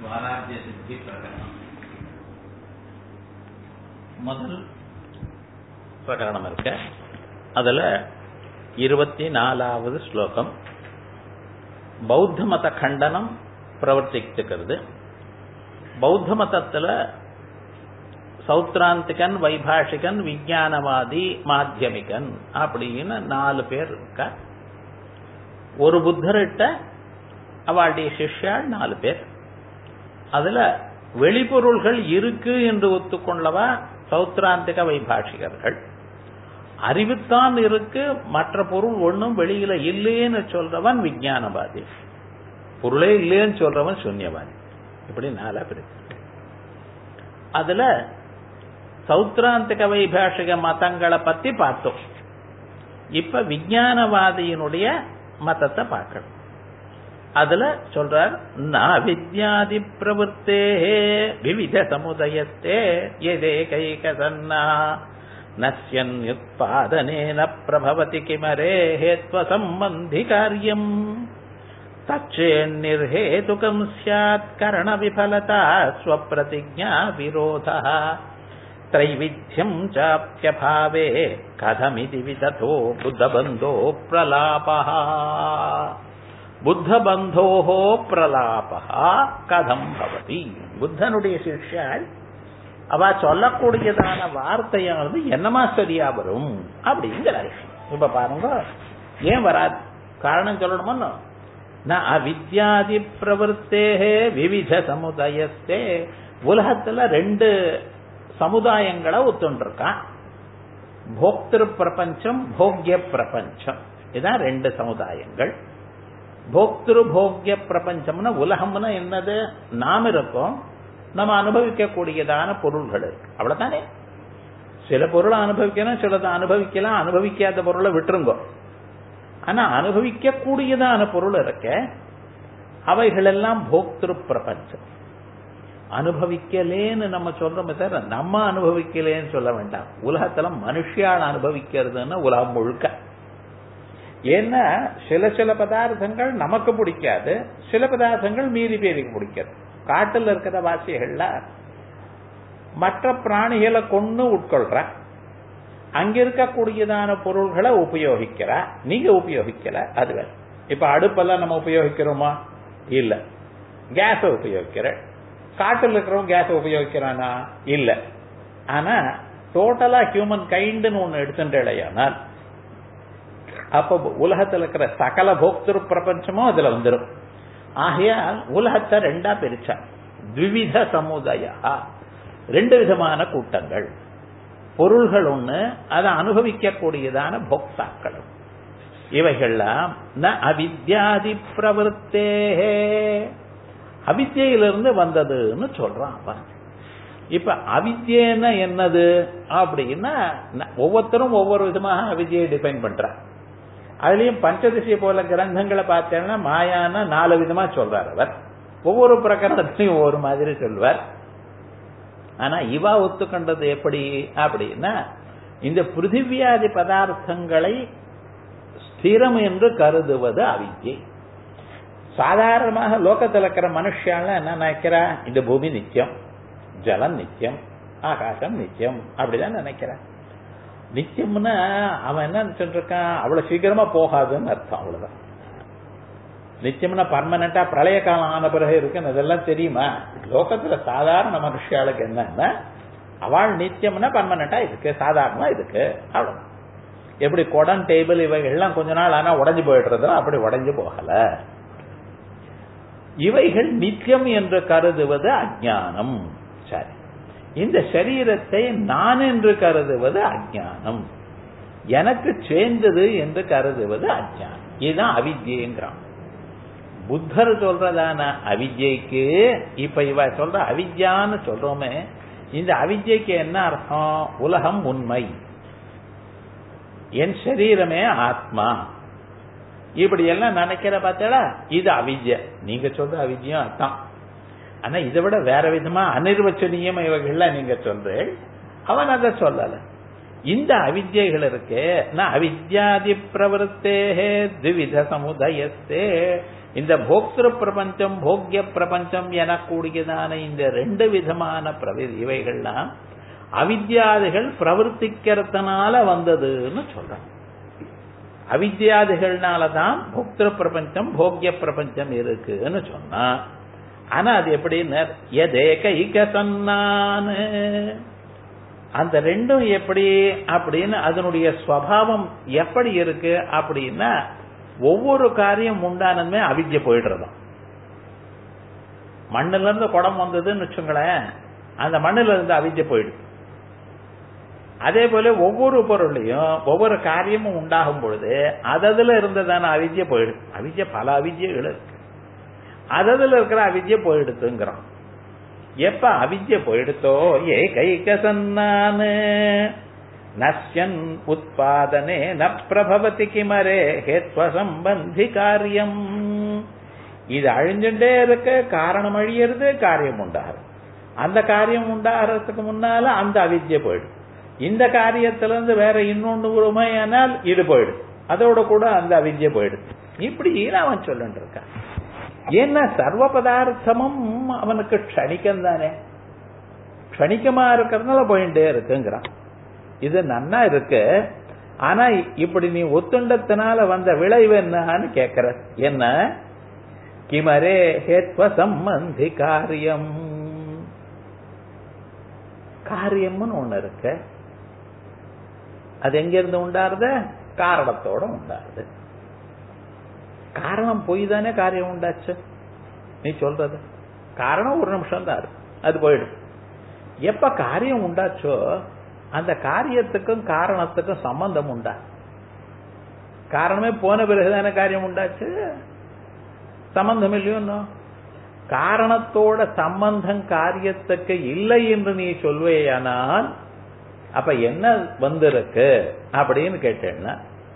ஸ்வராஜ்ய சித்தி பிரகடனம் முதல் பிரகடனம் இருக்க அதுல இருபத்தி நாலாவது ஸ்லோகம் பௌத்த மத கண்டனம் பிரவர்த்திக்கிறது பௌத்த மதத்துல சௌத்ராந்திகன் வைபாஷிகன் விஞ்ஞானவாதி மாத்தியமிகன் அப்படின்னு நாலு பேர் இருக்கா ஒரு புத்தர்கிட்ட அவளுடைய சிஷ்யாள் நாலு பேர் அதுல வெளிப்பொருள்கள் இருக்கு என்று ஒத்துக்கொள்ளவா சௌத்ராந்திக வைபாஷிகர்கள் அறிவுத்தான் இருக்கு மற்ற பொருள் ஒன்றும் வெளியில இல்லைன்னு சொல்றவன் விஞ்ஞானவாதி பொருளே இல்லைன்னு சொல்றவன் சூன்யவாதி இப்படி நாலா பிரிச்சு அதுல சௌத்ராந்திக வைபாஷிக மதங்களை பத்தி பார்த்தோம் இப்ப விஞ்ஞானவாதியினுடைய மதத்தை பார்க்கணும் அதுல சொல்றார் வித்யாதி பிரவருத்தே விவித சமுதயத்தே எதே கைக சன்னா நஸ்யன்யுத்பாதனேன பிரபவதி கிமரே ஹேத்வ சம்பந்தி காரியம் தச்சேன்னிர்ஹேதுகம் ஸ்யாத் கரண விபலதா ஸ்வப்பிரதிஜா விரோதः त्रैविध्यम् चाप्यभावे कथमिति विदथो बुद्धबन्धो प्रलापः புத்தபந்தோஹ பிரலாபா கதம் பவதி புத்தனுடைய சிஷ்யாள் அவ சொல்லக்கூடியதான வார்த்தையானது என்னமா சரியா வரும் அப்படிங்கிற இப்ப பாருங்க ஏன் வராது காரணம் சொல்லணுமோ நான் அவித்யாதி பிரவருத்தேகே விவித சமுதாயத்தே உலகத்துல ரெண்டு சமுதாயங்களை ஒத்துண்டிருக்கான் போக்திரு பிரபஞ்சம் போக்ய பிரபஞ்சம் இதான் ரெண்டு சமுதாயங்கள் போக்திரு போக்ய பிரபஞ்சம்னா உலகம்னா என்னது நாம் இருக்கோம் நம்ம அனுபவிக்கக்கூடியதான பொருள்கள் இருக்கு அவ்வளவுதானே சில பொருளை அனுபவிக்கணும் சிலதை அனுபவிக்கலாம் அனுபவிக்காத பொருளை விட்டுருங்கோ ஆனா அனுபவிக்கக்கூடியதான பொருள் இருக்க அவைகள் எல்லாம் போக்திரு பிரபஞ்சம் அனுபவிக்கலேன்னு நம்ம சொல்றோமே தவிர நம்ம அனுபவிக்கலேன்னு சொல்ல வேண்டாம் உலகத்துல மனுஷியால் அனுபவிக்கிறதுன்னு உலகம் முழுக்க ஏன்னா சில சில பதார்த்தங்கள் நமக்கு பிடிக்காது சில பதார்த்தங்கள் மீறி பேருக்கு பிடிக்காது காட்டில் இருக்கிற வாசிகள்ல மற்ற பிராணிகளை கொண்டு உட்கொள்ற அங்க இருக்கக்கூடியதான பொருள்களை உபயோகிக்கிற நீங்க உபயோகிக்கல அது வேற இப்ப அடுப்பெல்லாம் நம்ம உபயோகிக்கிறோமா இல்ல கேஸ உபயோகிக்கிற காட்டில் இருக்கிறவங்க கேஸ உபயோகிக்கிறானா இல்ல ஆனா டோட்டலா ஹியூமன் கைண்டுன்னு ஒண்ணு எடுத்துட்டேடையானால் அப்ப உலகத்தில் இருக்கிற சகல போக்திரு பிரபஞ்சமும் அதுல வந்துடும் ஆகையால் உலகத்தை ரெண்டா பிரிச்சா த்விவித சமுதாய ரெண்டு விதமான கூட்டங்கள் பொருள்கள் ஒண்ணு அதை அனுபவிக்கக்கூடியதான போக்தாக்கள் இவைகள்லாம் ந அவித்யாதி பிரவருத்தே அவித்யிலிருந்து வந்ததுன்னு சொல்றான் அவன் இப்ப அவித்யன்னா என்னது அப்படின்னா ஒவ்வொருத்தரும் ஒவ்வொரு விதமாக அவித்யை டிஃபைன் பண்றான் அதுலயும் பஞ்சதிசை போல கிரந்தங்களை பார்த்தேன்னா மாயான நாலு விதமா சொல்றார் அவர் ஒவ்வொரு பிரகரணத்திலையும் ஒவ்வொரு மாதிரி சொல்வார் ஆனா இவா ஒத்துக்கொண்டது எப்படி அப்படின்னா இந்த பிருத்திவியாதி பதார்த்தங்களை ஸ்திரம் என்று கருதுவது அவித்யை சாதாரணமாக லோகத்தில் இருக்கிற மனுஷால என்ன நினைக்கிறா இந்த பூமி நித்தியம் ஜலம் நித்தியம் ஆகாசம் நித்தியம் அப்படிதான் நினைக்கிறான் நித்தியம்னா அவன் என்ன நினைச்சிருக்கான் அவ்வளவு சீக்கிரமா போகாதுன்னு அர்த்தம் அவ்வளவுதான் நிச்சயம்னா பர்மனண்டா பிரளய காலம் ஆன பிறகு இருக்குன்னு அதெல்லாம் தெரியுமா லோகத்துல சாதாரண மனுஷியாளுக்கு என்னன்னா அவள் நித்தியம்னா பர்மனண்டா இருக்கு சாதாரணமா இருக்கு அவ்வளவு எப்படி குடம் டேபிள் இவைகள்லாம் கொஞ்ச நாள் ஆனா உடஞ்சு போயிடுறது அப்படி உடஞ்சு போகல இவைகள் நித்தியம் என்று கருதுவது அஜானம் சரி இந்த சரீரத்தை நான் என்று கருதுவது அஜானம் எனக்கு சேர்ந்தது என்று கருதுவது அஜானம் இதுதான் அவித்யங்கிறான் புத்தர் சொல்றதான அவித்யைக்கு இப்ப இவ சொல்ற அவித்யான்னு சொல்றோமே இந்த அவித்யைக்கு என்ன அர்த்தம் உலகம் உண்மை என் சரீரமே ஆத்மா இப்படி எல்லாம் நினைக்கிற பார்த்தா இது அவித்ய நீங்க சொல்ற அவித்யம் அர்த்தம் ஆனா இதை விட வேற விதமா அனிர்வச்சனீயம் இவைகள்லாம் நீங்க சொல்றேன் அவன் அதை சொல்லல இந்த அவித்யைகள் இருக்கு நான் அவித்யாதி பிரவருத்தே திவித சமுதயத்தே இந்த போக்திரு பிரபஞ்சம் போக்கிய பிரபஞ்சம் எனக்கூடியதான இந்த ரெண்டு விதமான பிரவி இவைகள்லாம் அவித்யாதிகள் பிரவர்த்திக்கிறதுனால வந்ததுன்னு சொல்றாங்க அவித்யாதிகள்னால தான் போக்திரு பிரபஞ்சம் போக்கிய பிரபஞ்சம் இருக்குன்னு சொன்னா ஆனா அது எப்படின்னு எதேக சொன்னான்னு அந்த ரெண்டும் எப்படி அப்படின்னு அதனுடைய ஸ்வபாவம் எப்படி இருக்கு அப்படின்னா ஒவ்வொரு காரியம் உண்டானதுமே அவித்ய போயிடுறதாம் மண்ணுல இருந்து குடம் வந்ததுன்னு வச்சுங்களேன் அந்த மண்ணுல இருந்து அவித்ய போயிடுது அதே போல ஒவ்வொரு பொருளையும் ஒவ்வொரு காரியமும் உண்டாகும் பொழுது அததுல இருந்ததான அவித்ய போயிடுது அவித்ய பல அவித்யகள் இருக்கு அததுல இருக்கிற அவித்ய போயிடுதுங்கிறோம் எப்ப அவித்ய போயிடுத்தோ ஏ கைக சன்னானு நஷ்யன் உத்பாதனே ந பிரபவதி கிமரே ஹேத்வ சம்பந்தி காரியம் இது அழிஞ்சுட்டே இருக்க காரணம் அழியறது காரியம் உண்டாகுது அந்த காரியம் உண்டாகிறதுக்கு முன்னால அந்த அவித்ய போயிடும் இந்த காரியத்திலிருந்து வேற இன்னொன்று உரிமையானால் இது போயிடும் அதோட கூட அந்த அவித்ய போயிடுது இப்படி அவன் சொல்லிட்டு இருக்கான் ஏன்னா சர்வ பதார்த்தமும் அவனுக்கு க்ஷணிக்கம் தானே க்ஷணிக்கமா இருக்கிறதுனால போயிட்டே இருக்குங்கிறான் இது நன்னா இருக்கு ஆனா இப்படி நீ ஒத்துண்டத்தினால வந்த விளைவு என்னன்னு கேக்குற என்ன கிமரே ஹேத்வ சம்பந்தி காரியம் காரியம்னு ஒண்ணு இருக்கு அது எங்க இருந்து உண்டாருது காரணத்தோட உண்டாருது காரணம் போய் தானே காரியம் உண்டாச்சு நீ சொல்றது காரணம் ஒரு நிமிஷம் தான் இருக்கு அது போயிடும் எப்ப காரியம் உண்டாச்சோ அந்த காரியத்துக்கும் காரணத்துக்கும் சம்பந்தம் உண்டா காரணமே போன பிறகுதானே காரியம் உண்டாச்சு சம்பந்தம் இல்லையோ காரணத்தோட சம்பந்தம் காரியத்துக்கு இல்லை என்று நீ சொல்வேயானால் அப்ப என்ன வந்திருக்கு அப்படின்னு கேட்டேன்னா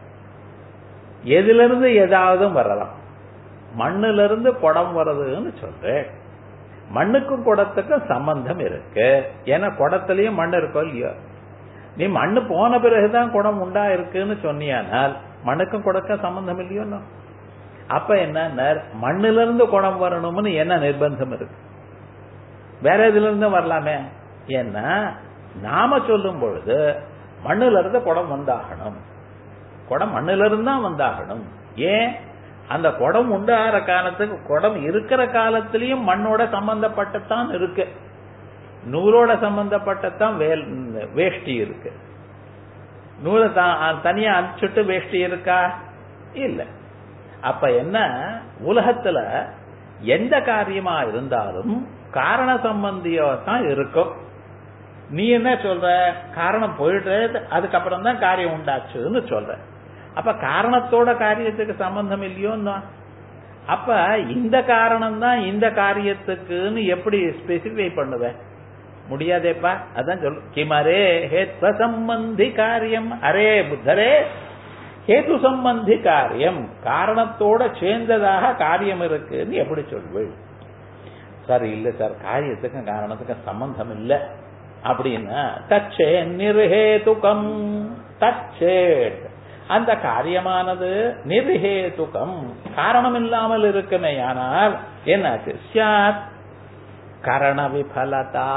எதுல இருந்து ஏதாவது வரலாம் மண்ணுல இருந்து குடம் வர்றதுன்னு சொல்றேன் மண்ணுக்கும் குடத்துக்கும் சம்பந்தம் இருக்கு ஏன்னா குடத்திலயும் மண் இருக்கோ இல்லையோ நீ மண்ணு போன பிறகுதான் குடம் உண்டா இருக்குன்னு சொன்னியானால் மண்ணுக்கும் குடக்கும் சம்பந்தம் இல்லையோ அப்ப என்ன மண்ணுல இருந்து குடம் வரணும்னு என்ன நிர்பந்தம் இருக்கு வேற இதுல இருந்து வரலாமே ஏன்னா நாம சொல்லும் பொழுது மண்ணுல இருந்து குடம் வந்தாகணும் குடம் மண்ணுல இருந்து தான் வந்தாகணும் ஏன் அந்த குடம் உண்டாகிற காலத்துக்கு குடம் இருக்கிற காலத்திலையும் மண்ணோட சம்பந்தப்பட்டத்தான் இருக்கு நூலோட சம்பந்தப்பட்டத்தான் வேஷ்டி இருக்கு நூலை தனியா அனுப்பிச்சுட்டு வேஷ்டி இருக்கா இல்ல அப்ப என்ன உலகத்துல எந்த காரியமா இருந்தாலும் காரண சம்பந்தியோ தான் இருக்கும் நீ என்ன சொல்ற காரணம் போயிட்டு அதுக்கப்புறம் தான் காரியம் உண்டாச்சுன்னு சொல்ற அப்ப காரணத்தோட காரியத்துக்கு சம்பந்தம் இல்லையோன்னா அப்ப இந்த காரணம் தான் இந்த காரியத்துக்குன்னு எப்படி ஸ்பெசிஃபை பண்ணுவேன் முடியாதேப்பா அதான் சொல் கிமரே ஹேத்வ சம்பந்தி காரியம் அரே புத்தரே ஹேது சம்பந்தி காரியம் காரணத்தோட சேர்ந்ததாக காரியம் இருக்குன்னு எப்படி சொல்வேள் சார் இல்ல சார் காரியத்துக்கும் காரணத்துக்கும் சம்பந்தம் இல்லை அப்படின்னா தச்சே நிர்ஹேதுகம் தச்சேட் அந்த காரியமானது நிர்ஹேதுகம் காரணம் இல்லாமல் இருக்குமே ஆனால் என்னாச்சு சியாத் கரண விபலதா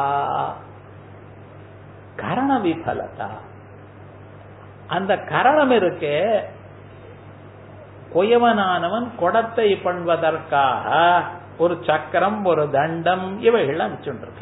கரண விபலதா அந்த கரணம் இருக்கே கொயவனானவன் கொடத்தை பண்ணுவதற்காக ஒரு சக்கரம் ஒரு தண்டம் இவைகள் அமைச்சுட்டு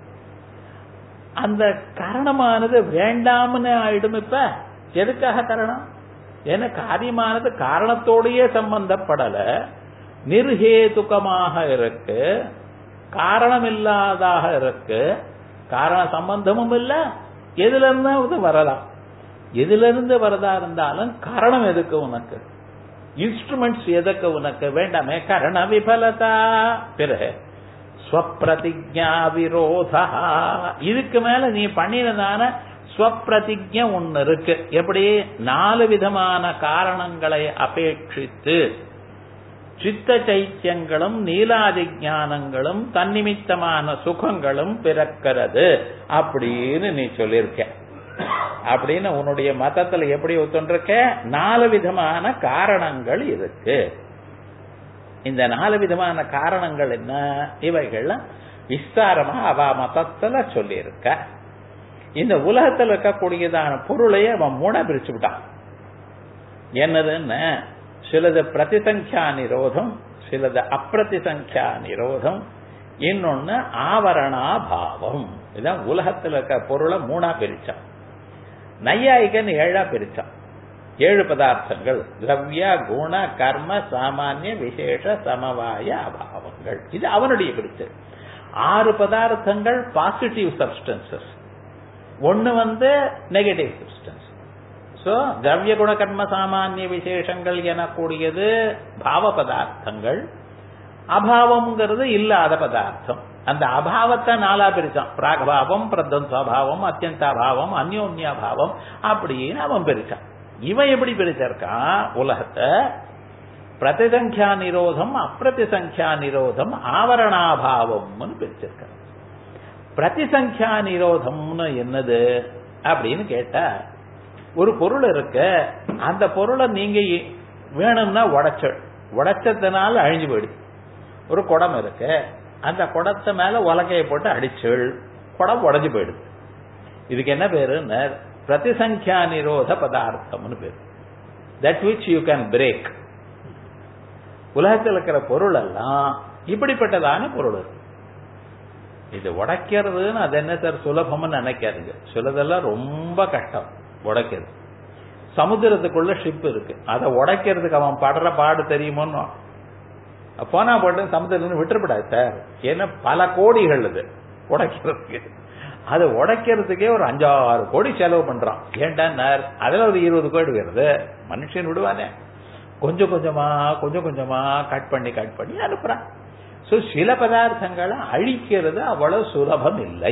அந்த கரணமானது வேண்டாம்னு ஆயிடும் இப்ப எதுக்காக கரணம் ஏன்னா காரியமானது காரணத்தோடையே சம்பந்தப்படல நிர்ஹேதுக்கமாக இருக்கு காரணம் இல்லாதாக இருக்கு காரண சம்பந்தமும் இல்ல எதுல இருந்தாவது வரலாம் எதுல இருந்து வரதா இருந்தாலும் காரணம் எதுக்கு உனக்கு இன்ஸ்ட்ருமெண்ட்ஸ் எதுக்கு உனக்கு வேண்டாமே கரண விபலதா பிறகு ஸ்வப்பிரதிஜா விரோதா இதுக்கு மேல நீ பண்ணினதான ஸ்வப்பிரதிஜை ஒன்னு இருக்கு எப்படி நாலு விதமான காரணங்களை அபேட்சித்து சித்த சைத்தியங்களும் நீலாதி ஞானங்களும் தன்னிமித்தமான சுகங்களும் பிறக்கிறது அப்படின்னு நீ சொல்லியிருக்க அப்படின்னு உன்னுடைய மதத்துல எப்படி ஒத்துருக்க நாலு விதமான காரணங்கள் இருக்கு இந்த நாலு விதமான காரணங்கள் என்ன இவைகள்லாம் விஸ்தாரமா அவ மதத்துல சொல்லியிருக்க இந்த உலகத்தில் இருக்கக்கூடியதான பொருளையே அவன் மூணா பிரிச்சு விட்டான் என்னதுன்னு சிலது பிரதிசங்கியா நிரோதம் சிலது அப்பிரதிசங்கியா நிரோதம் இன்னொன்னு ஆவரணாபாவம் இதான் உலகத்தில் இருக்க பொருளை மூணா பிரிச்சான் நையாயிகன் ஏழா பிரிச்சான் ஏழு பதார்த்தங்கள் திரவிய குண கர்ம சாமானிய விசேஷ சமவாய அபாவங்கள் இது அவனுடைய பிரிச்சு ஆறு பதார்த்தங்கள் பாசிட்டிவ் சப்ஸ்டன்சஸ் ஒன்னு வந்து நெகட்டிவ் சப்ஸ்டன்ஸ் சோ திரவிய குண கர்ம சாமானிய விசேஷங்கள் எனக்கூடியது பாவ பதார்த்தங்கள் அபாவம்ங்கிறது இல்லாத பதார்த்தம் அந்த அபாவத்தை நாலா பிரிச்சான் பிராகபாவம் பிரத்வம்சாபாவம் அத்தியந்தாபாவம் அந்யோன்யாபாவம் அப்படின்னு அவன் பிரிச்சான் இவன் எப்படி பிரிச்சிருக்கான் உலகத்தை பிரதிசங்கியா நிரோதம் அப்பிரதிசங்கியா நிரோதம் ஆவரணாபாவம்னு பிரிச்சிருக்கான் பிரதிசங்கியா நிரோதம்னு என்னது அப்படின்னு கேட்டா ஒரு பொருள் இருக்கு அந்த பொருளை நீங்க வேணும்னா உடைச்ச உடைச்சதுனால அழிஞ்சு போயிடுது ஒரு குடம் இருக்கு அந்த குடத்தை மேல உலக்கையை போட்டு அடிச்சல் குடம் உடஞ்சு போயிடுது இதுக்கு என்ன பேருன்னு பிரதிசங்கியா நிரோத பதார்த்தம்னு பேரு that which you can break உலகத்தில் இருக்கிற பொருள் எல்லாம் இப்படிப்பட்டதான பொருள் இருக்கு இது உடைக்கிறதுன்னு அது என்ன சார் சுலபம்னு நினைக்காதுங்க சிலதெல்லாம் ரொம்ப கஷ்டம் உடைக்கிறது சமுத்திரத்துக்குள்ள ஷிப் இருக்கு அதை உடைக்கிறதுக்கு அவன் படுற பாடு தெரியுமோன்னு போனா போட்டு சமுத்திரம் விட்டுறப்படாது சார் ஏன்னா பல கோடிகள் இது உடைக்கிறதுக்கு அதை உடைக்கிறதுக்கே ஒரு அஞ்சாறு கோடி செலவு பண்றான் ஏன்டா அதுல ஒரு இருபது கோடி வருது மனுஷன் விடுவானே கொஞ்சம் கொஞ்சமா கொஞ்சம் கொஞ்சமா கட் பண்ணி கட் பண்ணி அனுப்புறான் சோ சில பதார்த்தங்களை அழிக்கிறது அவ்வளவு சுலபம் இல்லை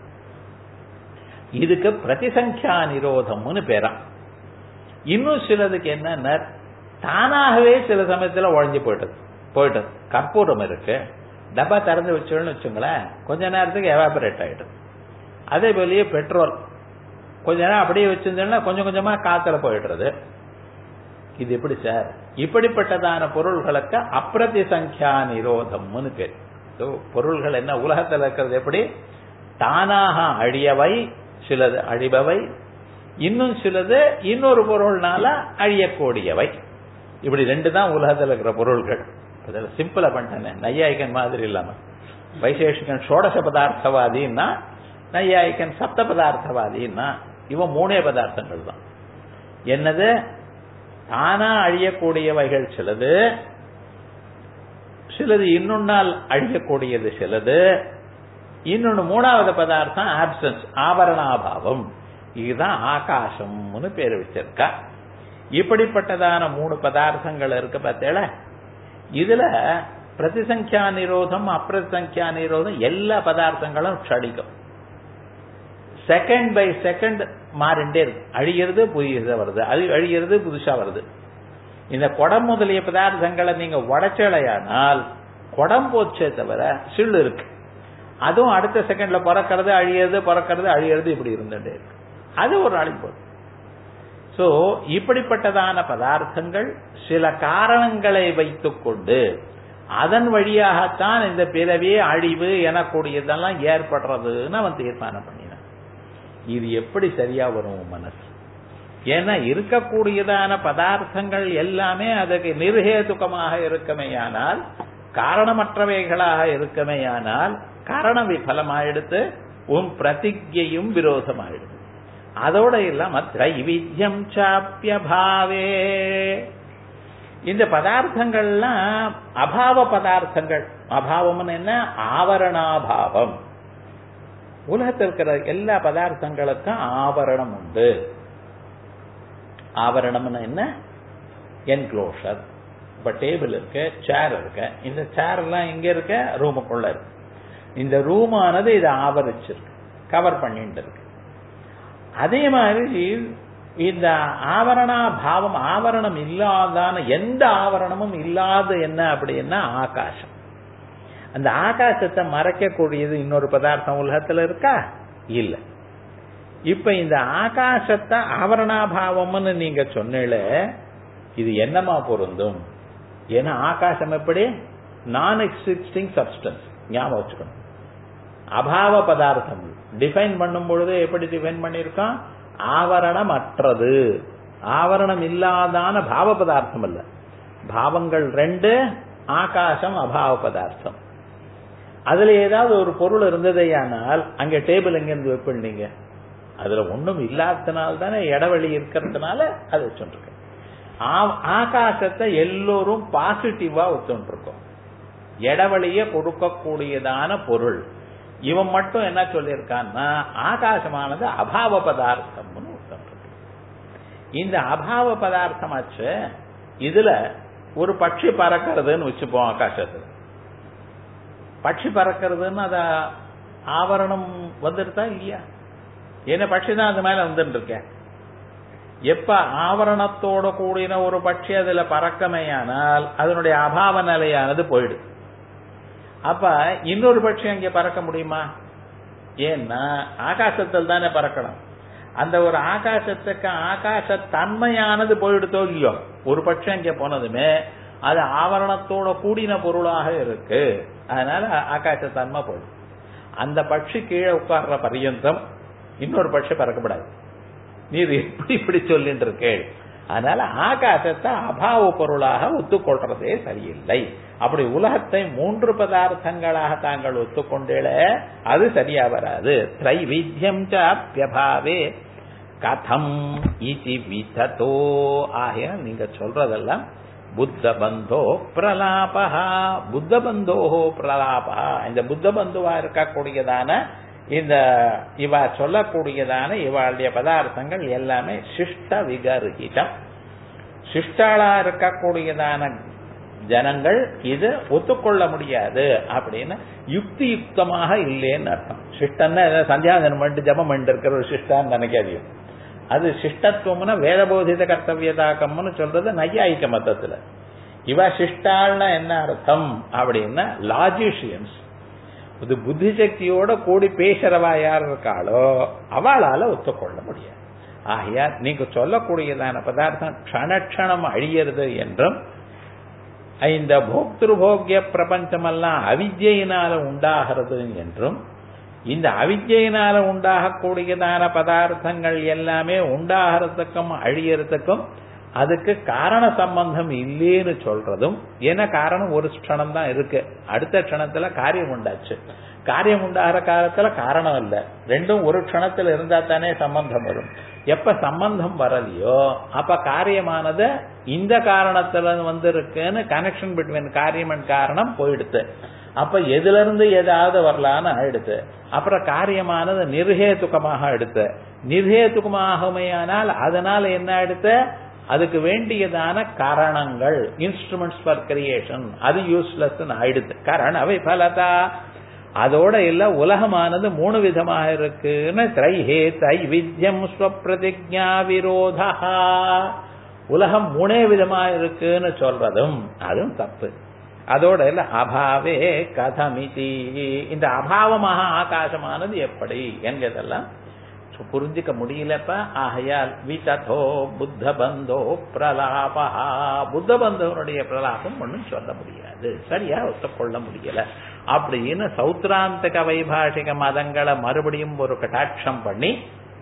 இதுக்கு பிரதிசங்கியா நிரோதம்னு பேரான் இன்னும் சிலதுக்கு என்ன தானாகவே சில சமயத்துல உழைஞ்சு போயிட்டது போயிட்டது கற்பூரம் இருக்கு டப்பா திறந்து வச்சோன்னு வச்சுங்களேன் கொஞ்ச நேரத்துக்கு எவாபரேட் ஆயிடுது அதே போலயே பெட்ரோல் கொஞ்ச நேரம் அப்படியே வச்சிருந்தோம்னா கொஞ்சம் கொஞ்சமா காத்துல போயிடுறது இது எப்படி சார் இப்படிப்பட்டதான பொருள்களுக்கு அப்பிரதிசங்கியா நிரோதம்னு பேர் பொருள்கள் என்ன உலகத்தில் இருக்கிறது எப்படி தானாக அழியவை சிலது அழிபவை இன்னும் சிலது இன்னொரு பொருள்னால அழியக்கூடியவை இப்படி ரெண்டு தான் உலகத்தில் இருக்கிற பொருள்கள் அதில் சிம்பிளா பண்ணிட்டேன் நையாயிக்கன் மாதிரி இல்லாம வைசேஷிகன் ஷோடச பதார்த்தவாதின்னா நையாயிக்கன் சப்த பதார்த்தவாதின்னா இவன் மூணே பதார்த்தங்கள் தான் என்னது தானா அழியக்கூடியவைகள் சிலது சிலது இன்னொன்னால் அழியக்கூடியது சிலது இன்னொன்னு மூணாவது பதார்த்தம் ஆப்சன்ஸ் ஆபரணாபாவம் இதுதான் ஆகாசம்னு பேர் வச்சிருக்கா இப்படிப்பட்டதான மூணு பதார்த்தங்கள் இருக்கு பார்த்தேல இதுல பிரதிசங்கியா நிரோதம் அப்பிரதிசங்கியா நிரோதம் எல்லா பதார்த்தங்களும் ஷடிக்கும் செகண்ட் பை செகண்ட் மாறிண்டே இருக்கு அழிகிறது புதியது வருது அது அழிகிறது புதுசா வருது இந்த குடம் முதலிய பதார்த்தங்களை நீங்க உடைச்சலையானால் குடம் போச்சே தவிர சில்லு இருக்கு அதுவும் அடுத்த செகண்ட்ல பிறக்கிறது அழியிறது பிறக்கிறது அழியிறது இப்படி இருந்துட்டே இருக்கு அது ஒரு நாளைக்கு போகுது சோ இப்படிப்பட்டதான பதார்த்தங்கள் சில காரணங்களை வைத்துக்கொண்டு அதன் வழியாகத்தான் இந்த பிறவி அழிவு எனக்கூடியதெல்லாம் ஏற்படுறதுன்னு அவன் தீர்மானம் பண்ணினான் இது எப்படி சரியா வரும் மனசு ஏன்னா இருக்கக்கூடியதான பதார்த்தங்கள் எல்லாமே அதுக்கு நிர்ஹேதுக்கமாக இருக்குமேயானால் காரணமற்றவைகளாக இருக்குமேயானால் காரண விபலமாயிடுத்து உன் பிரதிஜையும் விரோதமாயிடுது அதோட இல்லாம திரைவித்யம் சாப்பியபாவே இந்த பதார்த்தங்கள்லாம் அபாவ பதார்த்தங்கள் அபாவம்னு என்ன ஆவரணாபாவம் உலகத்தில் இருக்கிற எல்லா பதார்த்தங்களுக்கும் ஆவரணம் உண்டு ஆவரணம்னு என்ன என்க்ளோஷர் இப்ப டேபிள் இருக்கு சேர் இருக்கு இந்த சேர் எல்லாம் எங்க இருக்க ரூமுக்குள்ள இருக்கு இந்த ரூமானது இதை ஆவரிச்சிருக்கு கவர் பண்ணிட்டு இருக்கு அதே மாதிரி இந்த ஆவரணா பாவம் ஆவரணம் இல்லாதான எந்த ஆவரணமும் இல்லாத என்ன அப்படின்னா ஆகாசம் அந்த ஆகாசத்தை மறைக்கக்கூடியது இன்னொரு பதார்த்தம் உலகத்துல இருக்கா இல்ல இப்ப இந்த ஆகாசத்தை ஆவரணாபாவம்னு நீங்க சொன்னீல இது என்னமா பொருந்தும் ஏன்னா ஆகாசம் எப்படி நான் எக்ஸிஸ்டிங் சப்ஸ்டன்ஸ் ஞாபகம் வச்சுக்கணும் அபாவ பதார்த்தம் டிஃபைன் பண்ணும் பொழுது எப்படி டிஃபைன் பண்ணியிருக்கோம் ஆவரணம் அற்றது ஆவரணம் இல்லாதான பாவ பதார்த்தம் அல்ல பாவங்கள் ரெண்டு ஆகாசம் அபாவ பதார்த்தம் அதுல ஏதாவது ஒரு பொருள் இருந்ததேயானால் அங்க டேபிள் எங்கிருந்து வைப்பீங்க அதுல ஒண்ணும் இல்லாததுனால தானே இடவெளி இருக்கிறதுனால அதை வச்சுருக்கேன் ஆகாசத்தை எல்லோரும் பாசிட்டிவா வச்சுருக்கோம் இடவெளிய கொடுக்கக்கூடியதான பொருள் இவன் மட்டும் என்ன சொல்லியிருக்கான்னா ஆகாசமானது அபாவ பதார்த்தம்னு ஒருத்தன் இந்த அபாவ பதார்த்தமாச்சு இதுல ஒரு பட்சி பறக்கிறதுன்னு வச்சுப்போம் ஆகாசத்துல பட்சி பறக்கிறதுன்னு அத ஆவரணம் வந்துருதா இல்லையா என்ன பட்சி தான் அது மேல வந்துட்டு இருக்கேன் எப்ப ஆவரணத்தோட கூடின ஒரு பட்சி அதுல பறக்கமையானால் அதனுடைய அபாவ நிலையானது போயிடுது அப்ப இன்னொரு பட்சி அங்கே பறக்க முடியுமா ஏன்னா ஆகாசத்தில் தானே பறக்கணும் அந்த ஒரு ஆகாசத்துக்கு ஆகாச தன்மையானது போயிடுதோ இல்லையோ ஒரு பட்சம் அங்கே போனதுமே அது ஆவரணத்தோட கூடின பொருளாக இருக்கு அதனால ஆகாச தன்மை போயிடும் அந்த பட்சி கீழே உட்கார்ற பரியந்தம் இன்னொரு பட்சி பறக்கப்படாது நீர் எப்படி இப்படி சொல்லிட்டு இருக்கேள் அதனால ஆகாசத்தை அபாவ பொருளாக ஒத்துக்கொள்றதே சரியில்லை அப்படி உலகத்தை மூன்று பதார்த்தங்களாக தாங்கள் ஒத்துக்கொண்டேல அது சரியா வராது திரைவித்தியம் சாப்பியபாவே கதம் இதி விததோ ஆகிய நீங்க சொல்றதெல்லாம் புத்த பந்தோ பிரலாபா புத்த பந்தோஹோ பிரலாபா இந்த புத்த பந்துவா இருக்கக்கூடியதான இந்த இவ சொல்லக்கூடியதான இவாளுடைய பதார்த்தங்கள் எல்லாமே சிஷ்ட விகர்ஹிதம் சிஷ்டாளா இருக்கக்கூடியதான ஜனங்கள் இது ஒத்துக்கொள்ள முடியாது அப்படின்னு யுக்தி யுக்தமாக இல்லைன்னு அர்த்தம் சிஷ்டன்னா சந்தியாதனம் பண்ணிட்டு ஜபம் பண்ணிட்டு இருக்கிற ஒரு சிஷ்டான்னு நினைக்காதியும் அது சிஷ்டத்துவம்னா வேதபோதித கர்த்தவியதாக்கம்னு சொல்றது நையாயிக்க மத்தத்துல இவ சிஷ்டாள்னா என்ன அர்த்தம் அப்படின்னா லாஜிஷியன்ஸ் இது புத்தி சக்தியோட கூடி பேசுறவா யார் இருக்காளோ அவளால ஒத்துக்கொள்ள முடியாது ஆகையா நீங்க சொல்லக்கூடியதான பதார்த்தம் க்ஷணக்ஷணம் அழியறது என்றும் இந்த போக்திருபோக்கிய பிரபஞ்சமெல்லாம் அவித்யினால உண்டாகிறது என்றும் இந்த அவித்யினால உண்டாகக்கூடியதான பதார்த்தங்கள் எல்லாமே உண்டாகிறதுக்கும் அழியறதுக்கும் அதுக்கு காரண சம்பந்தம் இல்லேன்னு சொல்றதும் என்ன காரணம் ஒரு க்ஷணம் தான் இருக்கு அடுத்த க்ஷணத்துல காரியம் உண்டாச்சு காரியம் உண்டாகிற காலத்துல காரணம் இல்ல ரெண்டும் ஒரு க்ஷணத்துல இருந்தா தானே சம்பந்தம் வரும் எப்ப சம்பந்தம் வரலையோ அப்ப காரியமானது இந்த காரணத்துல வந்திருக்குன்னு கனெக்ஷன் பிட்வீன் காரியம் அண்ட் காரணம் போயிடுது அப்ப எதுல இருந்து ஏதாவது வரலான்னு ஆயிடுது அப்புறம் காரியமானது நிர்ஹேதுக்கமாக எடுத்து நிர்ஹேதுக்கமாகமையானால் அதனால என்ன ஆயிடுத்து அதுக்கு வேண்டியதான காரணங்கள் இன்ஸ்ட்ருமெண்ட்ஸ் ஃபார் கிரியேஷன் அது யூஸ்லெஸ் ஆயிடுது காரண விபலதா அதோட இல்ல உலகமானது மூணு விதமாக இருக்குன்னு திரைஹே தைவித்யம் ஸ்வப்பிரதிஜா விரோதா உலகம் மூணே விதமா இருக்குன்னு சொல்றதும் அதுவும் தப்பு அதோட இல்ல அபாவே கதமிதி இந்த அபாவமாக ஆகாசமானது எப்படி என்கிறதெல்லாம் புரிஞ்சுக்க முடியலப்ப ஆகையால் விததோ புத்த பந்தோ பிரலாபா புத்த பந்தவனுடைய பிரலாபம் ஒன்றும் சொல்ல முடியாது சரியா ஒத்துக்கொள்ள முடியல அப்படின்னு சௌத்ராந்தக வைபாஷிக மதங்களை மறுபடியும் ஒரு கட்டாட்சம் பண்ணி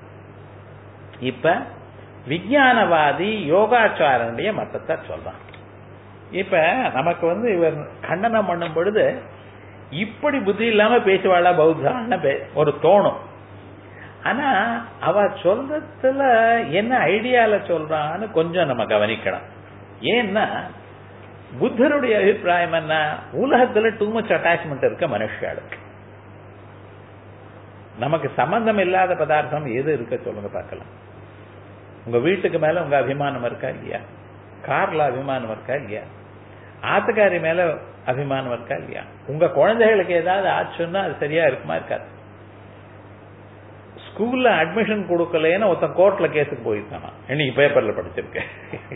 இப்ப விஞ்ஞானவாதி யோகாச்சாரனுடைய மதத்தை சொல்றான் இப்ப நமக்கு வந்து இவர் கண்டனம் பண்ணும் பொழுது இப்படி புத்தி இல்லாம பேசுவாளா பௌத்தான்னு ஒரு தோணும் ஆனா அவ சொல்றதுல என்ன ஐடியால சொல்றான்னு கொஞ்சம் நம்ம கவனிக்கணும் ஏன்னா புத்தருடைய அபிப்பிராயம் என்ன உலகத்துல டூ மச் அட்டாச்மெண்ட் இருக்க மனுஷாளுக்கு நமக்கு சம்பந்தம் இல்லாத பதார்த்தம் எது இருக்க சொல்லுங்க பார்க்கலாம் உங்க வீட்டுக்கு மேல உங்க அபிமானம் இருக்கா இல்லையா கார்ல அபிமானம் இருக்கா இல்லையா ஆத்துக்காரி மேல அபிமானம் இருக்கா இல்லையா உங்க குழந்தைகளுக்கு ஏதாவது ஆச்சுன்னா அது சரியா இருக்குமா இருக்காது ஸ்கூல்ல அட்மிஷன் கொடுக்கலன்னு ஒருத்தன் கோர்ட்ல கேஸுக்கு போயிருக்கானா இன்னைக்கு பேப்பர்ல படிச்சிருக்கேன்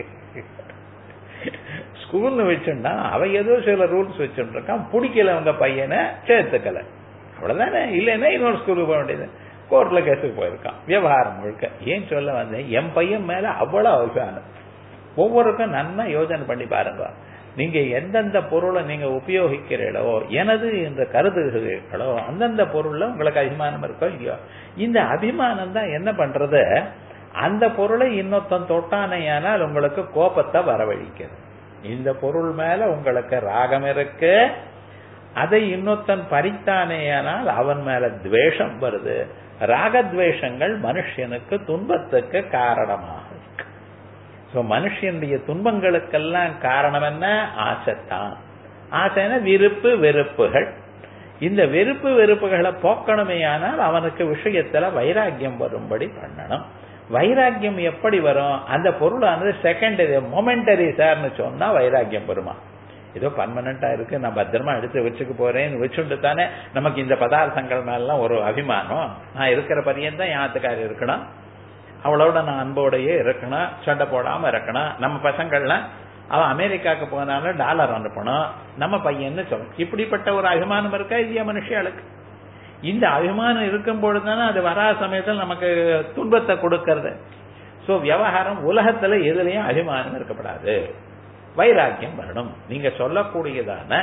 ஸ்கூல்னு வச்சுன்னா அவ ஏதோ சில ரூல்ஸ் வச்சுருக்கான் பிடிக்கல அவங்க பையனை சேர்த்துக்கல அவ்வளவுதானே இல்லைன்னா இன்னொரு ஸ்கூலுக்கு போக வேண்டியது கோர்ட்ல கேஸுக்கு போயிருக்கான் விவகாரம் முழுக்க ஏன் சொல்ல வந்தேன் என் பையன் மேல அவ்வளவு அபிமானம் ஒவ்வொருக்கும் நன்னா யோசனை பண்ணி பாருங்க நீங்க எந்தெந்த பொருளை நீங்க உபயோகிக்கிறீர்களோ எனது என்று கருதுகிறீர்களோ அந்தந்த பொருள்ல உங்களுக்கு அபிமானம் இருக்கோ இல்லையோ இந்த அபிமானம் தான் என்ன பண்றது அந்த பொருளை இன்னொருத்தன் தொட்டானையானால் உங்களுக்கு கோபத்தை வரவழிக்கிறது இந்த பொருள் மேல உங்களுக்கு ராகம் இருக்கு அதை இன்னொருத்தன் பறித்தானேயானால் அவன் மேல துவேஷம் வருது ராகத்வேஷங்கள் மனுஷனுக்கு துன்பத்துக்கு காரணமாக இருக்கு சோ மனுஷனுடைய துன்பங்களுக்கெல்லாம் காரணம் என்ன ஆசைத்தான் ஆசைன்னா விருப்பு வெறுப்புகள் இந்த வெறுப்பு வெறுப்புகளை போக்கணுமே ஆனால் அவனுக்கு விஷயத்துல வைராக்கியம் வரும்படி பண்ணணும் வைராக்கியம் எப்படி வரும் அந்த பொருளானது செகண்டரி மொமெண்டரி சார்னு சொன்னா வைராக்கியம் வருமா ஏதோ பர்மனண்டா இருக்கு நான் பத்திரமா எடுத்து வச்சுக்க போறேன்னு வச்சுட்டு தானே நமக்கு இந்த பதார்த்தங்கள் மேலாம் ஒரு அபிமானம் நான் இருக்கிற பரியந்தான் யாத்துக்காரர் இருக்கணும் அவளோட நான் அன்போடையே இருக்கணும் சண்டை போடாம இருக்கணும் நம்ம பசங்கள்லாம் அவன் அமெரிக்காவுக்கு போனாலும் டாலர் அனுப்பணும் நம்ம பையன்னு சொல்லணும் இப்படிப்பட்ட ஒரு அபிமானம் இருக்கா இல்லையா மனுஷியாளுக்கு இந்த அபிமானம் இருக்கும் பொழுதுதானே அது வராத சமயத்தில் நமக்கு துன்பத்தை கொடுக்கறது சோ விவகாரம் உலகத்துல எதுலயும் அபிமானம் இருக்கப்படாது வைராக்கியம் வரணும் நீங்க சொல்லக்கூடியதான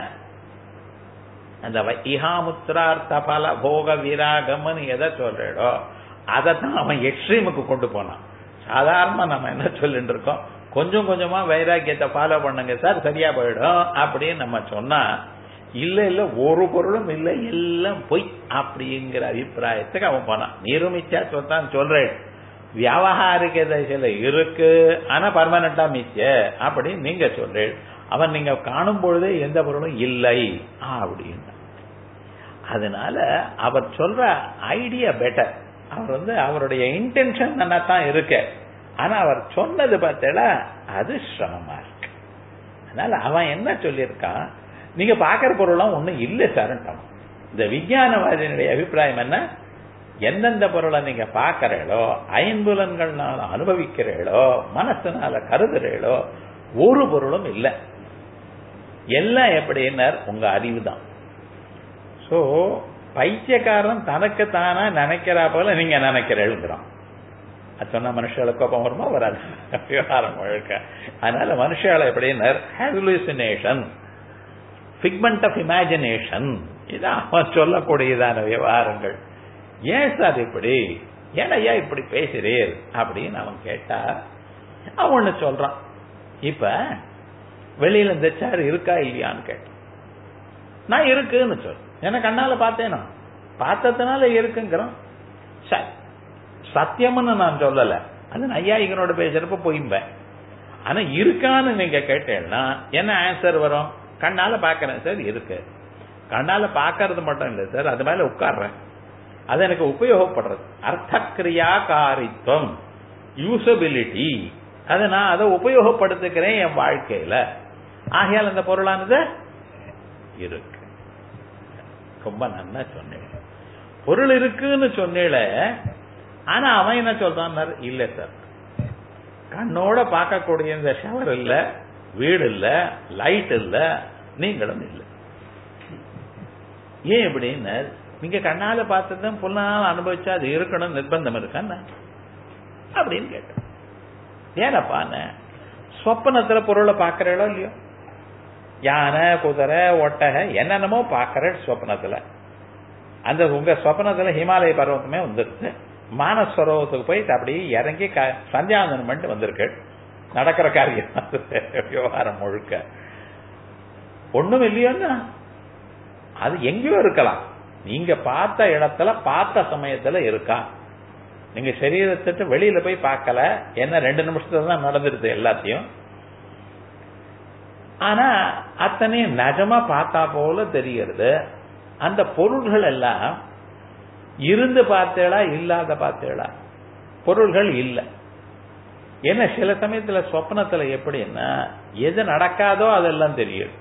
அந்த இஹாமுத்ரார்த்த பல போக விராகம்னு எதை சொல்றோ அதைத்தான் அவன் எக்ஸ்ட்ரீமுக்கு கொண்டு போனான் சாதாரணமா நம்ம என்ன சொல்லிட்டு இருக்கோம் கொஞ்சம் கொஞ்சமா வைராக்கியத்தை ஃபாலோ பண்ணுங்க சார் சரியா போயிடும் அப்படின்னு நம்ம சொன்னா இல்ல இல்ல ஒரு பொருளும் இல்ல எல்லாம் பொய் அப்படிங்கிற அபிப்பிராயத்துக்கு அவன் போனான் நிரூபிச்சா சொத்தான் சொல்றேன் வியாபகாரிக திசையில இருக்கு ஆனா பர்மனண்டா மிச்ச அப்படின்னு நீங்க சொல்றேன் அவன் நீங்க காணும் பொழுதே எந்த பொருளும் இல்லை அப்படின்னு அதனால அவர் சொல்ற ஐடியா பெட்டர் அவர் வந்து அவருடைய இன்டென்ஷன் நல்லா தான் இருக்கு ஆனா அவர் சொன்னது பார்த்தா அது சிரமமா இருக்கு அதனால அவன் என்ன சொல்லியிருக்கான் நீங்க பாக்குற பொருளும் ஒண்ணும் இல்லை சார்ட்டான் இந்த விஞ்ஞானவாதியினுடைய அபிப்பிராயம் என்ன எந்தெந்த பொருளை நீங்க பாக்கிறீங்களோ ஐம்புலன்கள்னால அனுபவிக்கிறீங்களோ மனசுனால கருதுறீங்களோ ஒரு பொருளும் இல்லை எல்லாம் எப்படின்னார் உங்க அறிவு தான் சோ பைத்தியக்காரன் தனக்கு தானா நினைக்கிறா போல நீங்க நினைக்கிறேங்கிறான் அது சொன்னா மனுஷால கோபம் வருமா வராது விவகாரம் முழுக்க அதனால மனுஷால எப்படின்னார் ஹாலுசினேஷன் ஃபிக்மெண்ட் ஆஃப் இமேஜினேஷன் இதான் அவன் சொல்லக்கூடியதான விவகாரங்கள் ஏன் சார் இப்படி ஏனையா இப்படி பேசுறீர் அப்படின்னு அவன் கேட்டா அவன் ஒண்ணு சொல்றான் இப்ப வெளியில இந்த சேர் இருக்கா இல்லையான்னு கேட்டான் நான் இருக்குன்னு சொல் எனக்கு கண்ணால பார்த்தேனா பார்த்ததுனால இருக்குங்கிறான் சரி சத்தியம்னு நான் சொல்லல அது நையாயிகனோட பேசுறப்ப போயிம்பேன் ஆனா இருக்கான்னு நீங்க கேட்டேன்னா என்ன ஆன்சர் வரும் கண்ணால பாக்கிறேன் சார் இருக்கு கண்ணால பாக்கிறது மட்டும் இல்லை சார் அது மேல உட்கார்றேன் அது எனக்கு உபயோகப்படுறது அர்த்தக்கிரியா காரித்துவம் யூசபிலிட்டி அதை நான் அதை உபயோகப்படுத்துக்கிறேன் என் வாழ்க்கையில ஆகையால் அந்த பொருளானது இருக்கு ரொம்ப நல்லா சொன்னேன் பொருள் இருக்குன்னு சொன்னேல ஆனா அவன் என்ன சொல்றான் இல்ல சார் கண்ணோட பார்க்கக்கூடிய இந்த ஷவர் இல்ல வீடு இல்ல லைட் இல்ல நீங்களும் இல்ல ஏன் எப்படின்னு நீங்க கண்ணால பார்த்ததும் புல்லால் அனுபவிச்சா அது இருக்கணும் நிர்பந்தம் இருக்கான்னு அப்படின்னு கேட்டேன் ஏனப்பான்னு சொப்பனத்துல பொருளை பாக்குறீங்களோ இல்லையோ யானை குதிரை ஒட்டகை என்னென்னமோ பாக்குற சொப்னத்துல அந்த உங்க சொப்னத்துல ஹிமாலய பர்வத்தமே வந்துருக்கு மானசரோவத்துக்கு போயிட்டு அப்படியே இறங்கி சந்தியாவந்தனம் பண்ணிட்டு வந்திருக்கு நடக்கிற காரியம் விவகாரம் முழுக்க ஒண்ணும் இல்லையோன்னா அது எங்கேயோ இருக்கலாம் நீங்க பார்த்த இடத்துல பார்த்த சமயத்துல இருக்கா நீங்க சரீரத்திட்டு வெளியில போய் பார்க்கல என்ன ரெண்டு நிமிஷத்துல தான் நடந்துருது எல்லாத்தையும் ஆனா அத்தனையும் நிஜமா பார்த்தா போல தெரிகிறது அந்த பொருள்கள் எல்லாம் இருந்து பார்த்தேளா இல்லாத பார்த்தேளா பொருள்கள் இல்லை ஏன்னா சில சமயத்துல சொப்னத்துல எப்படின்னா எது நடக்காதோ அதெல்லாம் தெரியும்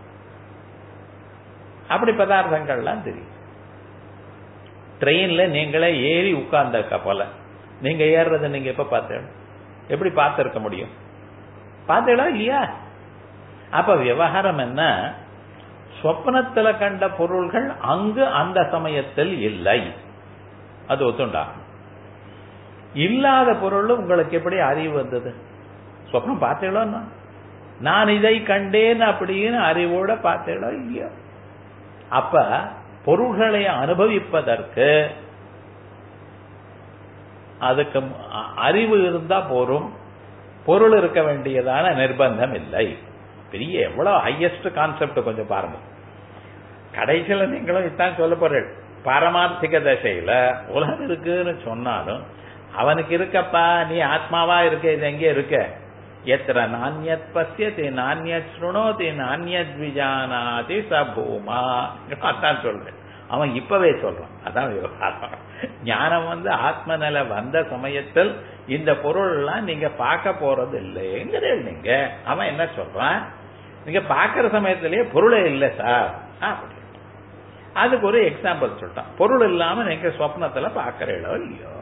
அப்படி பதார்த்தங்கள்லாம் தெரியும் ட்ரெயின்ல நீங்களே ஏறி உட்கார்ந்த போல நீங்க ஏறுறதை நீங்க எப்ப பார்த்தேன் எப்படி பார்த்திருக்க முடியும் பார்த்தீங்களா இல்லையா அப்ப விவகாரம் என்ன சொப்னத்துல கண்ட பொருள்கள் அங்கு அந்த சமயத்தில் இல்லை அது ஒத்துண்டா இல்லாத பொருள் உங்களுக்கு எப்படி அறிவு வந்தது சொப்னம் பார்த்தீங்களா நான் இதை கண்டேன் அப்படின்னு அறிவோட பார்த்தேடோ இல்லையோ அப்ப பொருள்களை அனுபவிப்பதற்கு அதுக்கு அறிவு இருந்தா போரும் பொருள் இருக்க வேண்டியதான நிர்பந்தம் இல்லை பெரிய எவ்வளவு ஹையஸ்ட் கான்செப்ட் கொஞ்சம் பாருங்க கடைசியில நீங்களும் இதான் சொல்ல போறீள் பாரமார்த்திக தசையில உலகம் இருக்குன்னு சொன்னாலும் அவனுக்கு இருக்கப்பா நீ ஆத்மாவா இருக்க இது எங்கே இருக்க எத்திர நானியத் பசியதி நானியத் சுணோதி நானியத் விஜானாதி சபூமா அதான் சொல்றேன் அவன் இப்பவே சொல்றான் அதான் விவகாரம் ஞானம் வந்து ஆத்ம நிலை வந்த சமயத்தில் இந்த பொருள் எல்லாம் நீங்க பார்க்க போறது இல்லைங்கிறீர்கள் நீங்க அவன் என்ன சொல்றான் நீங்க பாக்குற சமயத்திலேயே பொருளே இல்லை சார் அப்படி அதுக்கு ஒரு எக்ஸாம்பிள் சொல்லிட்டான் பொருள் இல்லாம நீங்க சொப்னத்துல பாக்குறீங்களோ இல்லையோ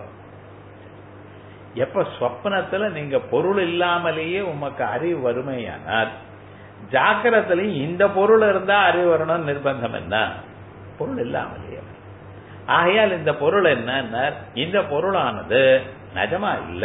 எப்ப சொப்னத்துல நீங்க பொருள் இல்லாமலேயே உமக்கு அறிவு வறுமையானால் ஜாக்கிரத்திலையும் இந்த பொருள் இருந்தா அறிவு வரணும்னு நிர்பந்தம் என்ன பொருள் இல்லாமலேயே ஆகையால் இந்த பொருள் என்ன இந்த பொருளானது நிஜமா இல்ல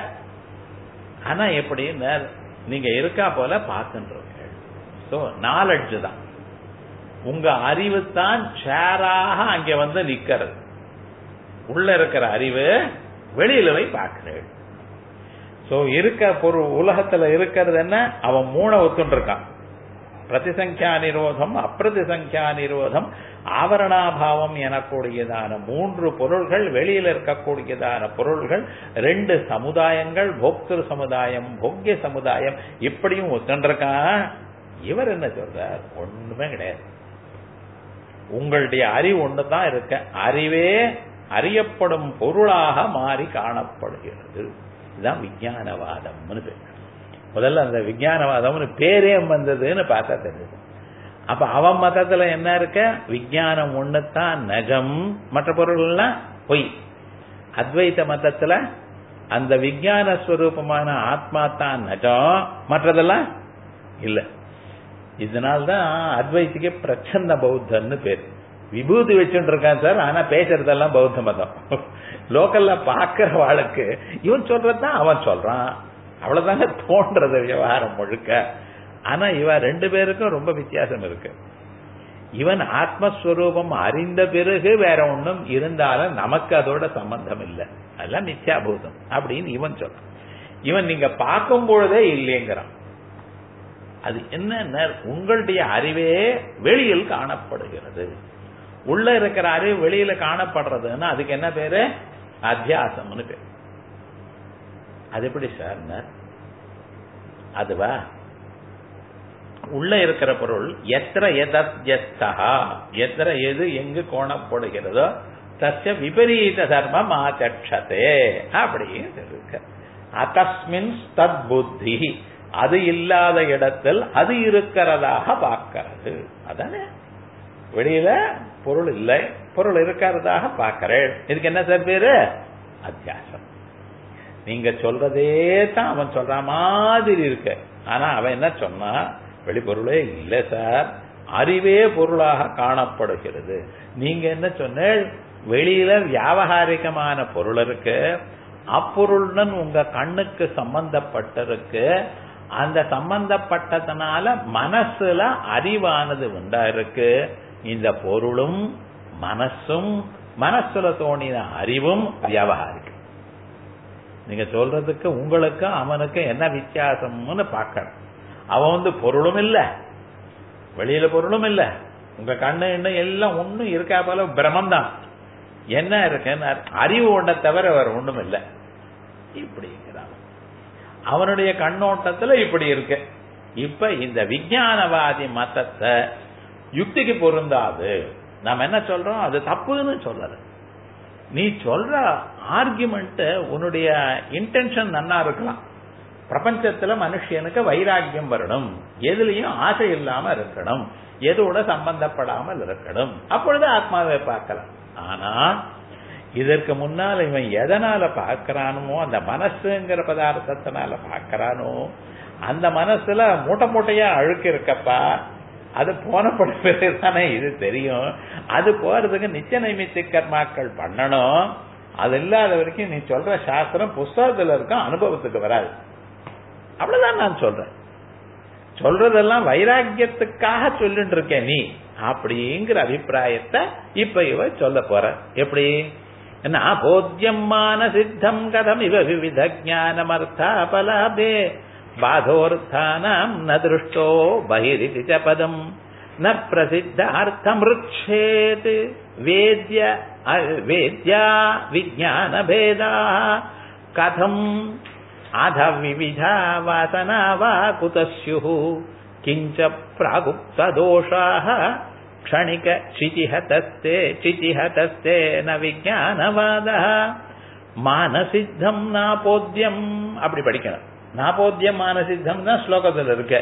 ஆனா எப்படி நீங்க இருக்கா போல பார்க்கின்றீங்க சோ நாலெட்ஜ் தான் உங்க அறிவு தான் ஷேராக அங்க வந்து நிக்கிறது உள்ள இருக்கிற அறிவு வெளியில போய் பார்க்கிறேன் சோ இருக்க பொருள் உலகத்துல இருக்கிறது என்ன அவன் மூணை ஒத்துட்டு இருக்கான் பிரதிசங்கியா நிரோதம் அப்பிரதிசங்கியா நிரோதம் ஆவரணாபாவம் எனக்கூடியதான மூன்று பொருள்கள் வெளியில இருக்கக்கூடியதான பொருள்கள் ரெண்டு சமுதாயங்கள் போக்திரு சமுதாயம் போக்கிய சமுதாயம் இப்படியும் ஒத்துண்டிருக்கான் இவர் என்ன சொல்றார் ஒண்ணுமே கிடையாது உங்களுடைய அறிவு ஒண்ணுதான் இருக்க அறிவே அறியப்படும் பொருளாக மாறி காணப்படுகிறது இதுதான் விஞ்ஞானவாதம்னு பேர் முதல்ல அந்த விஞ்ஞானவாதம்னு பேரே வந்ததுன்னு பார்த்தா தெரியுது அப்ப அவன் மதத்துல என்ன இருக்க விஞ்ஞானம் ஒண்ணுதான் நஜம் மற்ற பொருள்லாம் பொய் அத்வைத மதத்துல அந்த விஞ்ஞான ஸ்வரூபமான ஆத்மா தான் நஜம் மற்றதெல்லாம் இல்ல இதனால்தான் அத்வைத்துக்கே பிரச்சன்ன பௌத்தன்னு பேர் விபூதி வச்சுட்டு இருக்கான் சார் ஆனா பேசுறதெல்லாம் பௌத்த மதம் லோக்கல்ல பாக்குற வாளுக்கு இவன் சொல்றதுதான் அவன் சொல்றான் அவ்வளவுதாங்க தோன்றது விவகாரம் முழுக்க ஆனா இவ ரெண்டு பேருக்கும் ரொம்ப வித்தியாசம் இருக்கு இவன் ஆத்மஸ்வரூபம் அறிந்த பிறகு வேற ஒண்ணும் இருந்தாலும் நமக்கு அதோட சம்பந்தம் இல்லை அதெல்லாம் மித்யாபூதம் அப்படின்னு இவன் சொல்றான் இவன் நீங்க பார்க்கும் பொழுதே இல்லைங்கிறான் அது என்ன உங்களுடைய அறிவே வெளியில் காணப்படுகிறது உள்ள இருக்கிற அறிவு வெளியில காணப்படுறதுன்னா அதுக்கு என்ன பேரு அத்தியாசம்னு பேர் அது எப்படி சார் அதுவா உள்ள இருக்கிற பொருள் எத்திர எதத்யஸ்தா எத்திர எது எங்கு கோணப்படுகிறதோ தஸ்ய விபரீத தர்மம் ஆச்சட்சதே அப்படின்னு இருக்கு அத்தஸ்மின் தத் புத்தி அது இல்லாத இடத்தில் அது இருக்கிறதாக பார்க்கிறது அதானே வெளியில பொருள் இல்லை பொருள் இருக்கிறதாக பார்க்கிறேன் இதுக்கு என்ன சார் பேரு அத்தியாசம் நீங்க சொல்றதே தான் அவன் சொல்ற மாதிரி இருக்கு ஆனா அவன் என்ன சொன்னா வெளிப்பொருளே இல்லை சார் அறிவே பொருளாக காணப்படுகிறது நீங்க என்ன சொன்ன வெளியில வியாபகாரிகமான பொருள் இருக்கு அப்பொருளுடன் உங்க கண்ணுக்கு சம்பந்தப்பட்டிருக்கு அந்த சம்பந்தப்பட்டதுனால மனசுல அறிவானது உண்டா இருக்கு இந்த பொருளும் மனசும் மனசுல தோணின அறிவும் வியாபகாரிக்கும் நீங்க சொல்றதுக்கு உங்களுக்கு அவனுக்கு என்ன வித்தியாசம்னு பார்க்கணும் அவன் வந்து பொருளும் இல்ல வெளியில பொருளும் இல்ல உங்க கண்ணு இன்னும் எல்லாம் ஒண்ணும் இருக்கா போல பிரமந்தான் என்ன இருக்கு அறிவு ஒன்றை தவிர வேற ஒண்ணும் இல்லை இப்படிங்கிறான் அவனுடைய கண்ணோட்டத்துல இப்படி இருக்கு இப்ப இந்த விஞ்ஞானவாதி மதத்தை யுக்திக்கு பொருந்தாது நாம என்ன சொல்றோம் அது தப்புன்னு சொல்லல நீ சொல்ற ஆர்குமெண்ட் உன்னுடைய இன்டென்ஷன் நன்னா இருக்கலாம் பிரபஞ்சத்துல மனுஷனுக்கு வைராக்கியம் வரணும் எதுலயும் ஆசை இல்லாம இருக்கணும் எதோட சம்பந்தப்படாமல் இருக்கணும் அப்பொழுது ஆத்மாவை பார்க்கலாம் ஆனா இதற்கு முன்னால் இவன் எதனால பார்க்கிறானோ அந்த மனசுங்கிற பதார்த்தத்தினால பார்க்கிறானோ அந்த மனசுல மூட்டை மூட்டையா அழுக்கு இருக்கப்பா அது போன பிறகு தானே இது தெரியும் அது போறதுக்கு நிச்சய நைமித்தி கர்மாக்கள் பண்ணணும் அது இல்லாத வரைக்கும் நீ சொல்ற சாஸ்திரம் புஸ்தகத்துல இருக்க அனுபவத்துக்கு வராது அவ்வளவுதான் நான் சொல்றேன் சொல்றதெல்லாம் வைராக்கியத்துக்காக சொல்லிட்டு இருக்க நீ அப்படிங்கிற அபிப்பிராயத்தை இப்ப இவ சொல்ல போற எப்படி என்ன போத்தியமான சித்தம் கதம் இவ விவித ஜானமர்த்தாபலாபே பாதோர்த்தானாம் ந திருஷ்டோ பகிரிதி ச பதம் ந பிரசித்தார்த்தமிருச்சேத் வேத்ய வேத்யா விஜான பேதா கதம் அத விவிதா வாசனா வா குதஸ்யு கிஞ்ச பிராகுப்ததோஷாः க்ஷணிக சிதிஹதஸ்தே சிதிஹதஸ்தே ந விஜானவாதः மானசித்தம் நாபோத்தியம் அப்படி படிக்கணும் நாபோத்தியம் மானசித்தம் தான் ஸ்லோகத்தில் இருக்கு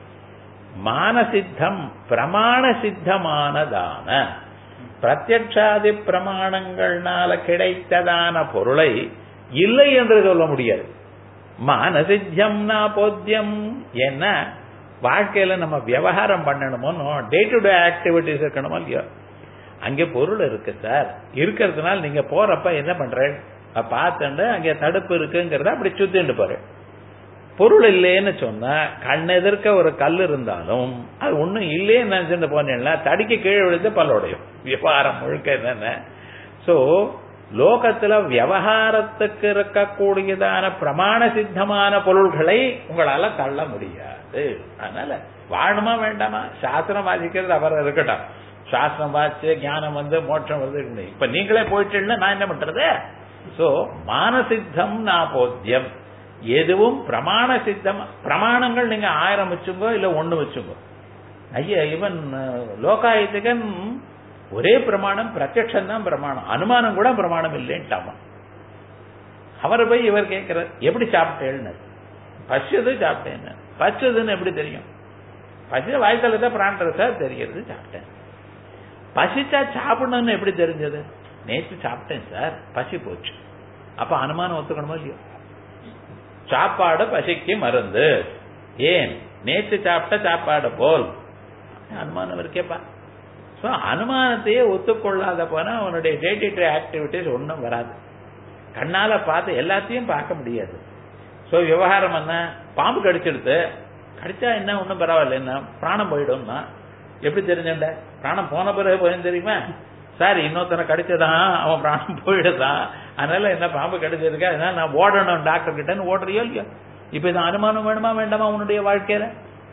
மானசித்தம் பிரமாண சித்தமானதான பிரத்யட்சாதி பிரமாணங்கள்னால கிடைத்ததான பொருளை இல்லை என்று சொல்ல முடியாது மானசித்தியம் நாபோத்தியம் என்ன வாழ்க்கையில நம்ம விவகாரம் பண்ணணுமோ டே டு டே ஆக்டிவிட்டிஸ் இருக்கணுமோ இல்லையோ அங்கே பொருள் இருக்கு சார் இருக்கிறதுனால நீங்க போறப்ப என்ன பண்ற பார்த்துட்டு அங்கே தடுப்பு இருக்குங்கிறத அப்படி சுத்திட்டு போறேன் பொருள் இல்லைன்னு சொன்னா கண் எதிர்க்க ஒரு கல் இருந்தாலும் அது ஒண்ணும் இல்லைன்னு நினைச்சுட்டு போனேன்னா தடிக்க கீழே விழுந்து பல்லோடையும் விவகாரம் முழுக்க என்னென்ன சோ லோகத்துல விவகாரத்துக்கு இருக்கக்கூடியதான பிரமாண சித்தமான பொருள்களை உங்களால தள்ள முடியாது அதனால வாழணுமா வேண்டாமா சாஸ்திரம் வாசிக்கிறது அவர் இருக்கட்டும் சாஸ்திரம் வாசிச்சு ஞானம் வந்து மோட்சம் வந்து இப்ப நீங்களே போயிட்டு நான் என்ன பண்றது சோ மானசித்தம் நாபோத்தியம் எதுவும் பிரமாண சித்தம் பிரமாணங்கள் நீங்க ஆயிரம் வச்சுங்கோ இல்ல ஒண்ணு வச்சுங்கோ ஐயா இவன் லோகாயுதகன் ஒரே பிரமாணம் பிரத்யட்சம் தான் பிரமாணம் அனுமானம் கூட பிரமாணம் இல்லைன்ட்டாமா அவரை போய் இவர் கேட்கிறார் எப்படி சாப்பிட்டேன்னு பச்சது சாப்பிட்டேன்னு பச்சதுன்னு எப்படி தெரியும் பச்சை வாய்த்தல தான் பிராண்டர் சார் தெரிகிறது சாப்பிட்டேன் பசிச்சா சாப்பிடணும்னு எப்படி தெரிஞ்சது நேற்று சாப்பிட்டேன் சார் பசி போச்சு அப்ப அனுமானம் ஒத்துக்கணுமோ இல்லையோ சாப்பாடு பசிக்கு மருந்து ஏன் நேற்று சாப்பிட்ட சாப்பாடு போல் அனுமானம் இருக்கேப்பா ஸோ அனுமானத்தையே ஒத்துக்கொள்ளாத போனா அவனுடைய டே டு டே ஆக்டிவிட்டிஸ் ஒன்றும் வராது கண்ணால பார்த்து எல்லாத்தையும் பார்க்க முடியாது ஸோ விவகாரம் என்ன பாம்பு கடிச்சிடுத்து கடிச்சா என்ன ஒன்றும் பரவாயில்ல என்ன பிராணம் போயிடும்னா எப்படி தெரிஞ்சண்ட பிராணம் போன பிறகு போயும் தெரியுமா சார் இன்னொருத்தனை கடிச்சதான் அவன் பிராணம் போயிடுதான் அதனால என்ன பாம்பு கடிச்சதுக்கா அதனால நான் ஓடணும் டாக்டர் கிட்டன்னு ஓடுறியோ இல்லையோ இப்ப இது அனுமானம் வேணுமா வேண்டாமா உன்னுடைய வாழ்க்கையில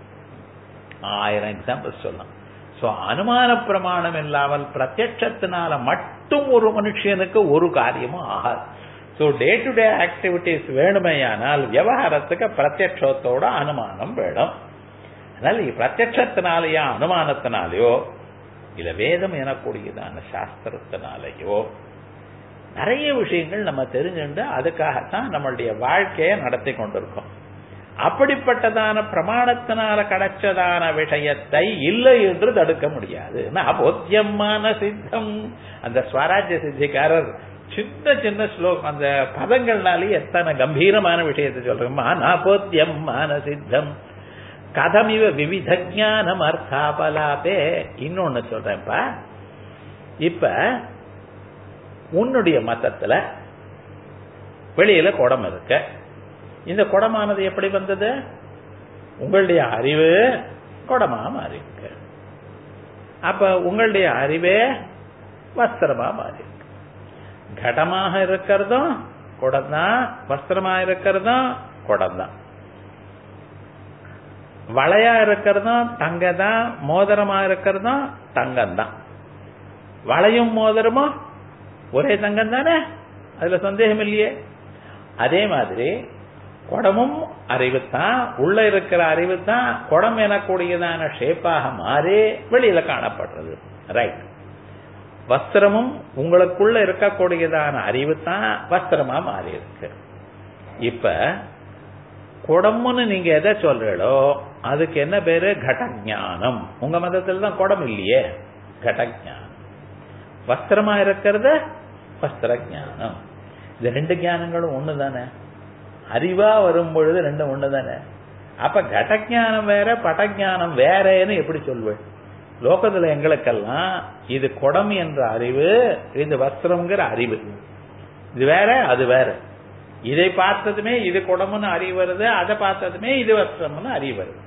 ஆயிரம் எக்ஸாம்பிள்ஸ் சொல்லலாம் சோ அனுமான பிரமாணம் இல்லாமல் பிரத்யட்சத்தினால மட்டும் ஒரு மனுஷனுக்கு ஒரு காரியமும் ஆகாது so day to day activities வேணுமையானால் விவகாரத்துக்கு பிரத்யட்சத்தோட அனுமானம் வேணும் அதனால பிரத்யட்சத்தினாலேயோ அனுமானத்தினாலேயோ இல்ல வேதம் எனக்கூடியதான சாஸ்திரத்தினாலேயோ நிறைய விஷயங்கள் நம்ம தெரிஞ்சுண்டு அதுக்காகத்தான் நம்மளுடைய வாழ்க்கையை நடத்தி கொண்டிருக்கோம் அப்படிப்பட்டதான பிரமாணத்தினால கிடைச்சதான விஷயத்தை இல்லை என்று தடுக்க முடியாது போத்தியமான சித்தம் அந்த ஸ்வராஜ்ய சித்திக்காரர் சின்ன சின்ன ஸ்லோகம் அந்த பதங்கள்னாலே எத்தனை கம்பீரமான விஷயத்தை சொல்றோமா நாபோத்தியம் மான சித்தம் கதமிவ விவித ஜானம் அர்த்தாபலாபே இன்னொன்னு சொல்றேன்ப்பா இப்ப உன்னுடைய மதத்துல வெளியில குடம் இருக்கு இந்த குடமானது எப்படி வந்தது உங்களுடைய அறிவு குடமா மாறி இருக்கு அப்ப உங்களுடைய அறிவே வஸ்திரமா மாறி இருக்கு கடமாக இருக்கிறதும் குடம் தான் வஸ்திரமா இருக்கிறதும் குடம் தான் வளையா இருக்கிறதும் தங்க தான் மோதிரமா இருக்கிறதும் தங்கம் தான் வளையும் மோதிரமும் ஒரே தங்கம் தானே அதுல சந்தேகம் இல்லையே அதே மாதிரி குடமும் அறிவு தான் உள்ள இருக்கிற அறிவு தான் குடம் எனக்கூடியதான ஷேப்பாக மாறி வெளியில காணப்படுறது ரைட் வஸ்திரமும் உங்களுக்குள்ள இருக்கக்கூடியதான அறிவு தான் வஸ்திரமா மாறி இருக்கு இப்ப குடம்னு நீங்க எதை சொல்றீங்களோ அதுக்கு என்ன பேரு கடஞானம் உங்க மதத்தில் தான் குடம் இல்லையே கடஞானம் வஸ்திரமா இருக்கிறது வஸ்திர ஜானம் இந்த ரெண்டு ஞானங்களும் ஒண்ணு தானே அறிவா வரும் பொழுது ரெண்டும் ஒண்ணு தானே அப்ப கடஜானம் வேற படஜானம் வேறேன்னு எப்படி சொல்வேன் லோகத்துல எங்களுக்கெல்லாம் இது குடம் என்ற அறிவு இது வஸ்திரம்ங்கிற அறிவு இது வேற அது வேற இதை பார்த்ததுமே இது குடம்னு அறிவு வருது அதை பார்த்ததுமே இது வஸ்திரம்னு அறிவு வருது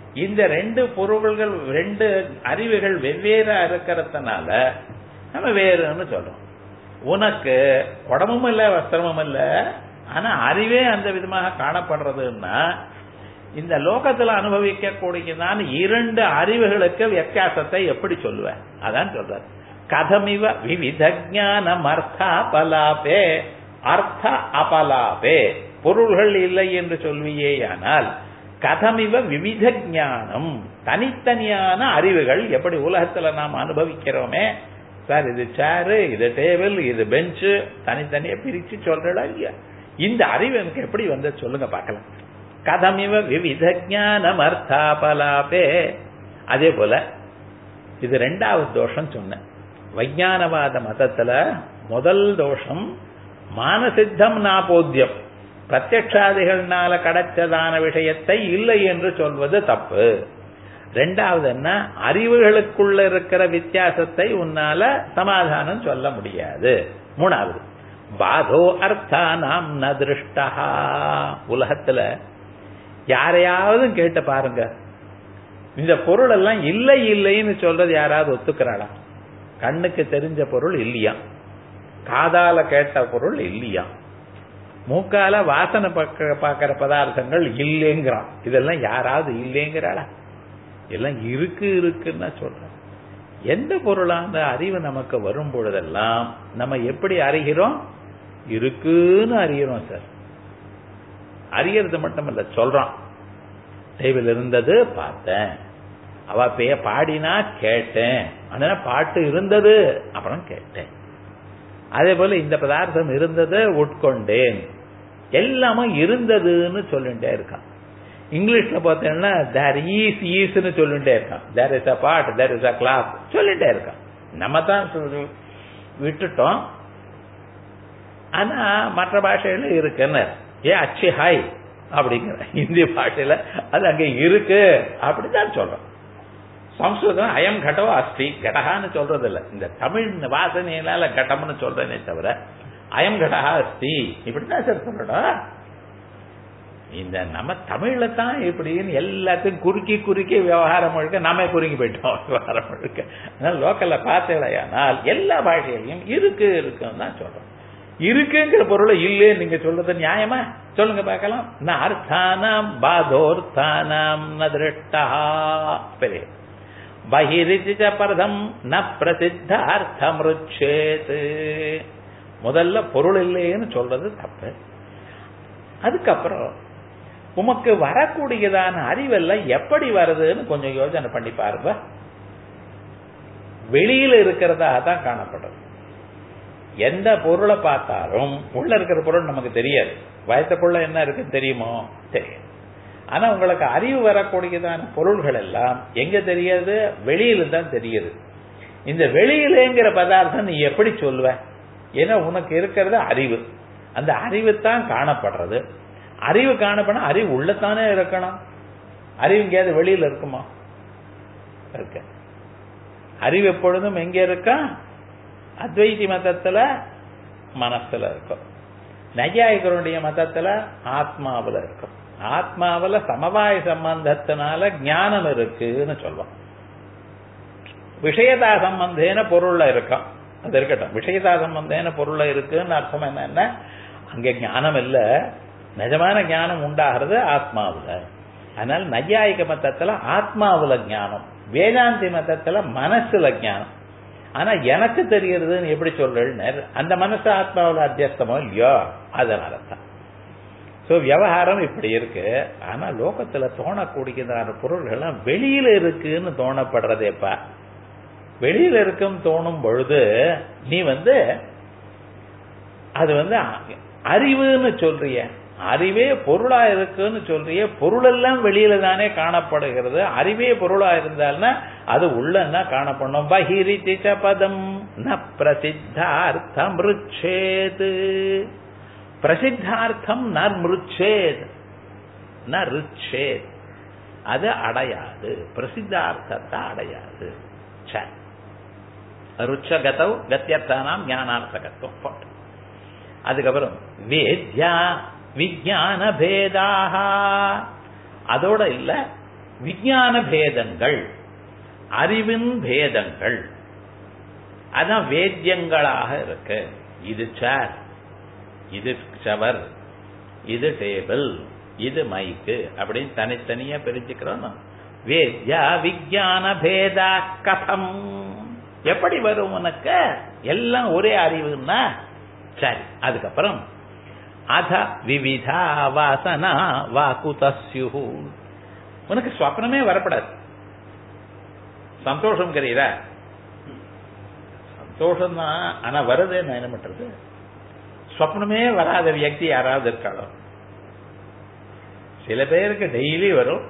இந்த ரெண்டு பொருள்கள் ரெண்டு அறிவுகள் வெவ்வேறா இருக்கிறதுனால நம்ம வேறுன்னு சொல்றோம் உனக்கு உடம்பும் இல்ல வஸ்திரமும் இல்ல ஆனா அறிவே அந்த விதமாக காணப்படுறதுன்னா இந்த லோகத்துல அனுபவிக்க கூடியதான இரண்டு அறிவுகளுக்கு வித்தியாசத்தை எப்படி சொல்லுவேன் அதான் சொல்றார் கதமிவ விவித ஞானம் அர்த்தாபலாபே அர்த்த அபலாபே பொருள்கள் இல்லை என்று சொல்வியேயானால் கதமிவ விவித ஞானம் தனித்தனியான அறிவுகள் எப்படி உலகத்துல நாம் அனுபவிக்கிறோமே சார் இது சேரு இது டேபிள் இது பெஞ்சு தனித்தனியா பிரிச்சு சொல்றா இல்லையா இந்த அறிவு எனக்கு எப்படி வந்து சொல்லுங்க பார்க்கலாம் கதமிவ விவித ஞானம் அர்த்தாபலாபே அதே போல இது ரெண்டாவது தோஷம் சொன்னேன் வைஜானவாத மதத்துல முதல் தோஷம் மானசித்தம் நாபோத்தியம் பிரத்யக்ஷாதிகள்னால கிடைச்சதான விஷயத்தை இல்லை என்று சொல்வது தப்பு ரெண்டாவது என்ன அறிவுகளுக்குள்ள இருக்கிற வித்தியாசத்தை உன்னால சமாதானம் சொல்ல முடியாது மூணாவது பாதோ அர்த்தா நாம் ந திருஷ்டா உலகத்துல யாரையாவது கேட்டு பாருங்க இந்த பொருள் எல்லாம் இல்லை இல்லைன்னு சொல்றது யாராவது ஒத்துக்கிறாளா கண்ணுக்கு தெரிஞ்ச பொருள் இல்லையா காதால கேட்ட பொருள் இல்லையா மூக்கால வாசனை பார்க்கிற பதார்த்தங்கள் இல்லைங்கிறான் இதெல்லாம் யாராவது இல்லைங்கிறாளா எல்லாம் இருக்கு இருக்குன்னு சொல்றேன் எந்த பொருளான அறிவு நமக்கு வரும் பொழுதெல்லாம் நம்ம எப்படி அறிகிறோம் இருக்குன்னு அறிகிறோம் சார் அறியறது மட்டும் இல்ல சொல்றான் டேபிள் இருந்தது பார்த்தேன் அவ பேய பாடினா கேட்டேன் அதனால பாட்டு இருந்தது அப்புறம் கேட்டேன் அதே போல இந்த பதார்த்தம் இருந்தது உட்கொண்டேன் எல்லாமே இருந்ததுன்னு சொல்லிட்டே இருக்கான் இங்கிலீஷ்ல பார்த்தீங்கன்னா தேர் ஈஸ் ஈஸ்னு சொல்லிட்டே இருக்கான் there is a pot there is a glass சொல்லிட்டே இருக்கான் நம்ம தான் விட்டுட்டோம் ஆனா மற்ற பாஷையில இருக்குன்னு ஏ அச்சு ஹாய் அப்படிங்கிற ஹிந்தி பாஷையில அது அங்க இருக்கு அப்படிதான் சொல்றோம் சம்ஸ்கிருதம் அயம் கடவோ அஸ்தி கடகான்னு சொல்றது இல்ல இந்த தமிழ் வாசனையினால கடம்னு சொல்றேனே தவிர அயம் கடகா அஸ்தி இப்படிதான் சார் சொல்லணும் இந்த நம்ம தமிழ்ல தான் இப்படின்னு எல்லாத்தையும் குறுக்கி குறுக்கி விவகாரம் முழுக்க நாமே குறுக்கி போயிட்டோம் விவகாரம் முழுக்க அதனால லோக்கல்ல பார்த்தேனால் எல்லா பாஷையிலையும் இருக்கு இருக்குன்னு தான் சொல்றோம் இருக்குங்கிற பொருளை இல்லைன்னு நீங்க சொல்றது நியாயமா சொல்லுங்க பார்க்கலாம் ந அர்த்தானாம் பாதோர்த்தானாம் ந திருஷ்டா பெரிய பகிரிதி பரதம் ந பிரசித்த அர்த்தமிருச்சேத் முதல்ல பொருள் இல்லைன்னு சொல்றது தப்பு அதுக்கப்புறம் உமக்கு வரக்கூடியதான அறிவெல்லாம் எப்படி வருதுன்னு கொஞ்சம் யோசனை பண்ணி பாருங்க வெளியில இருக்கிறதா தான் காணப்படுறது எந்த பொருளை பார்த்தாலும் உள்ள இருக்கிற பொருள் நமக்கு தெரியாது வயத்துக்குள்ள என்ன இருக்குன்னு தெரியுமோ தெரியாது ஆனா உங்களுக்கு அறிவு வரக்கூடியதான பொருள்கள் எல்லாம் எங்க தெரியாது வெளியில தான் தெரியுது இந்த வெளியிலேங்கிற பதார்த்தம் நீ எப்படி சொல்லுவ ஏன்னா உனக்கு இருக்கிறது அறிவு அந்த அறிவு தான் காணப்படுறது அறிவு காணப்பட அறிவு உள்ளத்தானே இருக்கணும் அறிவு எங்கேயாவது வெளியில இருக்குமா இருக்க அறிவு எப்பொழுதும் எங்க இருக்கா அத்வைதி மதத்துல மனசுல இருக்கும் நையாயிகருடைய மதத்துல ஆத்மாவில் இருக்கும் ஆத்மாவில் சமவாய சம்பந்தத்தினால ஞானம் இருக்குன்னு சொல்லுவோம் விஷயதா சம்பந்தேன பொருள்ல இருக்கும் அது இருக்கட்டும் விஷயதா சம்பந்தேன பொருள்ல இருக்குன்னு அர்த்தம் என்னன்னா அங்க ஞானம் இல்ல நிஜமான ஞானம் உண்டாகிறது ஆத்மாவில் அதனால நையாயிக மதத்துல ஆத்மாவுல ஞானம் வேதாந்தி மதத்துல மனசுல ஞானம் ஆனா எனக்கு தெரியறதுன்னு எப்படி சொல்றேன்னு அந்த மனசு ஆத்மாவில் அத்தியஸ்தமோ இல்லையோ அதனால தான் சோ விவகாரம் இப்படி இருக்கு ஆனா லோகத்துல தோணக்கூடியதான பொருள்கள்லாம் வெளியில இருக்குன்னு தோணப்படுறதேப்பா வெளியில இருக்கும் தோணும் பொழுது நீ வந்து அது வந்து அறிவுன்னு சொல்றிய அறிவே பொருளா இருக்குன்னு சொல்றிய பொருள் எல்லாம் வெளியில தானே காணப்படுகிறது அறிவே பொருளா இருந்தால்னா அது உள்ளன்னா காணப்படணும் பகிரி பதம் ந பிரசித்தார்த்தம் ருச்சேது பிரசித்தார்த்தம் ந மிருச்சேத் ந ருச்சேத் அது அடையாது பிரசித்தார்த்தத்தை அடையாது ருச்சகதவ் கத்தியர்த்தானாம் ஞானார்த்தகத்துவம் போட்டு அதுக்கப்புறம் வேத்யா விஜான பேதாக அதோட இல்ல விஞ்ஞான பேதங்கள் அறிவின் பேதங்கள் அதான் வேத்தியங்களாக இருக்கு இது சேர் இது சவர் இது டேபிள் இது மைக்கு அப்படின்னு தனித்தனியா பிரிச்சுக்கிறோம் வேத்யா விஞ்ஞான பேதா கதம் எப்படி வரும் உனக்கு எல்லாம் ஒரே அறிவுன்னா சரி அதுக்கப்புறம் அத விவிதா வாசனா வாக்குதஸ்யு உனக்கு ஸ்வப்னமே வரப்படாது சந்தோஷம் கரீரா சந்தோஷம் தான் ஆனா வருது நான் என்ன பண்றது ஸ்வப்னமே வராத வியக்தி யாராவது இருக்காளோ சில பேருக்கு டெய்லி வரும்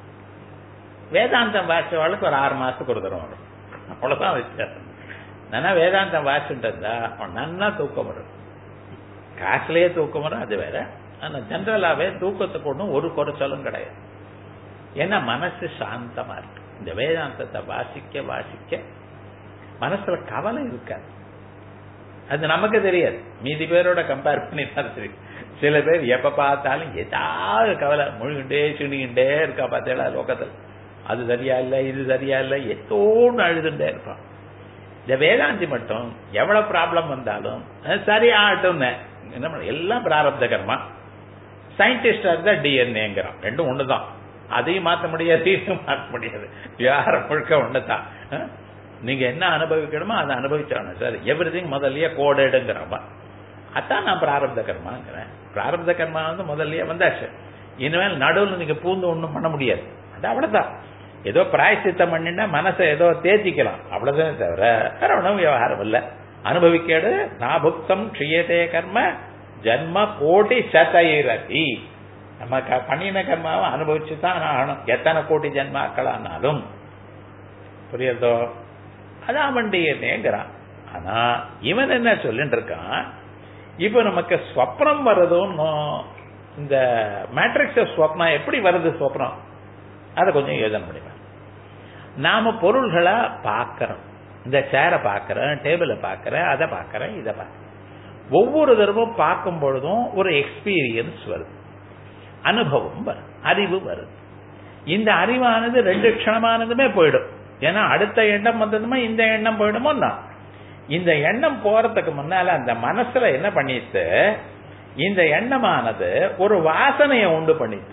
வேதாந்தம் வாசிச்சவாளுக்கு ஒரு ஆறு மாசத்துக்கு ஒரு தரம் வரும் அவ்வளவுதான் வித்தியாசம் நல்லா வேதாந்தம் வாசிட்டு இருந்தா அவன் நன்னா தூக்கம் வரும் காசுலயே தூக்கம் வரும் அது வேற ஆனா ஜென்ரலாவே தூக்கத்துக்கு ஒன்றும் ஒரு குறைச்சலும் கிடையாது ஏன்னா மனசு சாந்தமா இருக்கு இந்த வேதாந்தத்தை வாசிக்க வாசிக்க மனசுல கவலை இருக்காது அது நமக்கு தெரியாது மீதி பேரோட கம்பேர் பண்ணி தான் தெரியும் சில பேர் எப்ப பார்த்தாலும் ஏதாவது கவலை முழுகிண்டே சிணுகிண்டே இருக்கா பார்த்தேடா லோகத்தில் அது சரியா இல்ல இது சரியா இல்ல எத்தோன்னு அழுதுண்டே இருப்பான் இந்த வேதாந்தி மட்டும் எவ்வளவு ப்ராப்ளம் வந்தாலும் சரியாகட்டும்னு என்ன பண்ண எல்லாம் பிராரப்த கர்மா சயின்டிஸ்டா இருந்தா டிஎன்ஏங்கிறான் ரெண்டும் ஒண்ணுதான் அதையும் மாற்ற முடியாது இதையும் மாற்ற முடியாது விவகாரம் முழுக்க ஒண்ணுதான் நீங்க என்ன அனுபவிக்கணுமோ அதை அனுபவிச்சாகணும் சார் எவ்ரி திங் முதல்லயே கோடேடுங்கிறப்ப அதான் நான் பிராரப்த கர்மாங்கிறேன் பிராரப்த கர்மா வந்து முதல்லயே வந்தாச்சு இனிமேல் நடுவில் நீங்க பூந்து ஒண்ணும் பண்ண முடியாது அது அவ்வளவுதான் ஏதோ பிராயசித்தம் பண்ணினா மனசை ஏதோ தேத்திக்கலாம் அவ்வளவுதான் தவிர வேற ஒன்றும் விவகாரம் இல்லை அனுபவிக்கேடு நாபுக்தம் க்ஷியதே கர்ம ஜன்ம கோடி சதயிரதி நம்ம பண்ணின கர்மாவை அனுபவிச்சு தான் ஆகணும் எத்தனை கோடி ஜென்மாக்கள் ஆனாலும் புரியுதோ அதான் வண்டியேங்கிறான் ஆனா இவன் என்ன சொல்லிட்டு இருக்கான் இப்ப நமக்கு ஸ்வப்னம் வருதுன்னு இந்த மேட்ரிக்ஸ் ஸ்வப்னம் எப்படி வருது ஸ்வப்னம் அதை கொஞ்சம் யோஜனை பண்ணிப்பேன் நாம பொருள்களை பார்க்கிறோம் இந்த சேரை பார்க்கிறேன் டேபிளை பார்க்கிறேன் அதை பார்க்கிறேன் இதை பார்க்கிறேன் ஒவ்வொரு தடவும் பார்க்கும் பொழுதும் ஒரு எக்ஸ்பீரியன்ஸ் வருது அனுபவம் வருது அறிவு வருது இந்த அறிவானது ரெண்டு க்ஷணமானதுமே போயிடும் ஏன்னா அடுத்த எண்ணம் வந்ததுமே இந்த எண்ணம் போயிடுமோன்னா இந்த எண்ணம் போறதுக்கு முன்னால அந்த மனசுல என்ன பண்ணிட்டு இந்த எண்ணமானது ஒரு வாசனையை உண்டு பண்ணிட்டு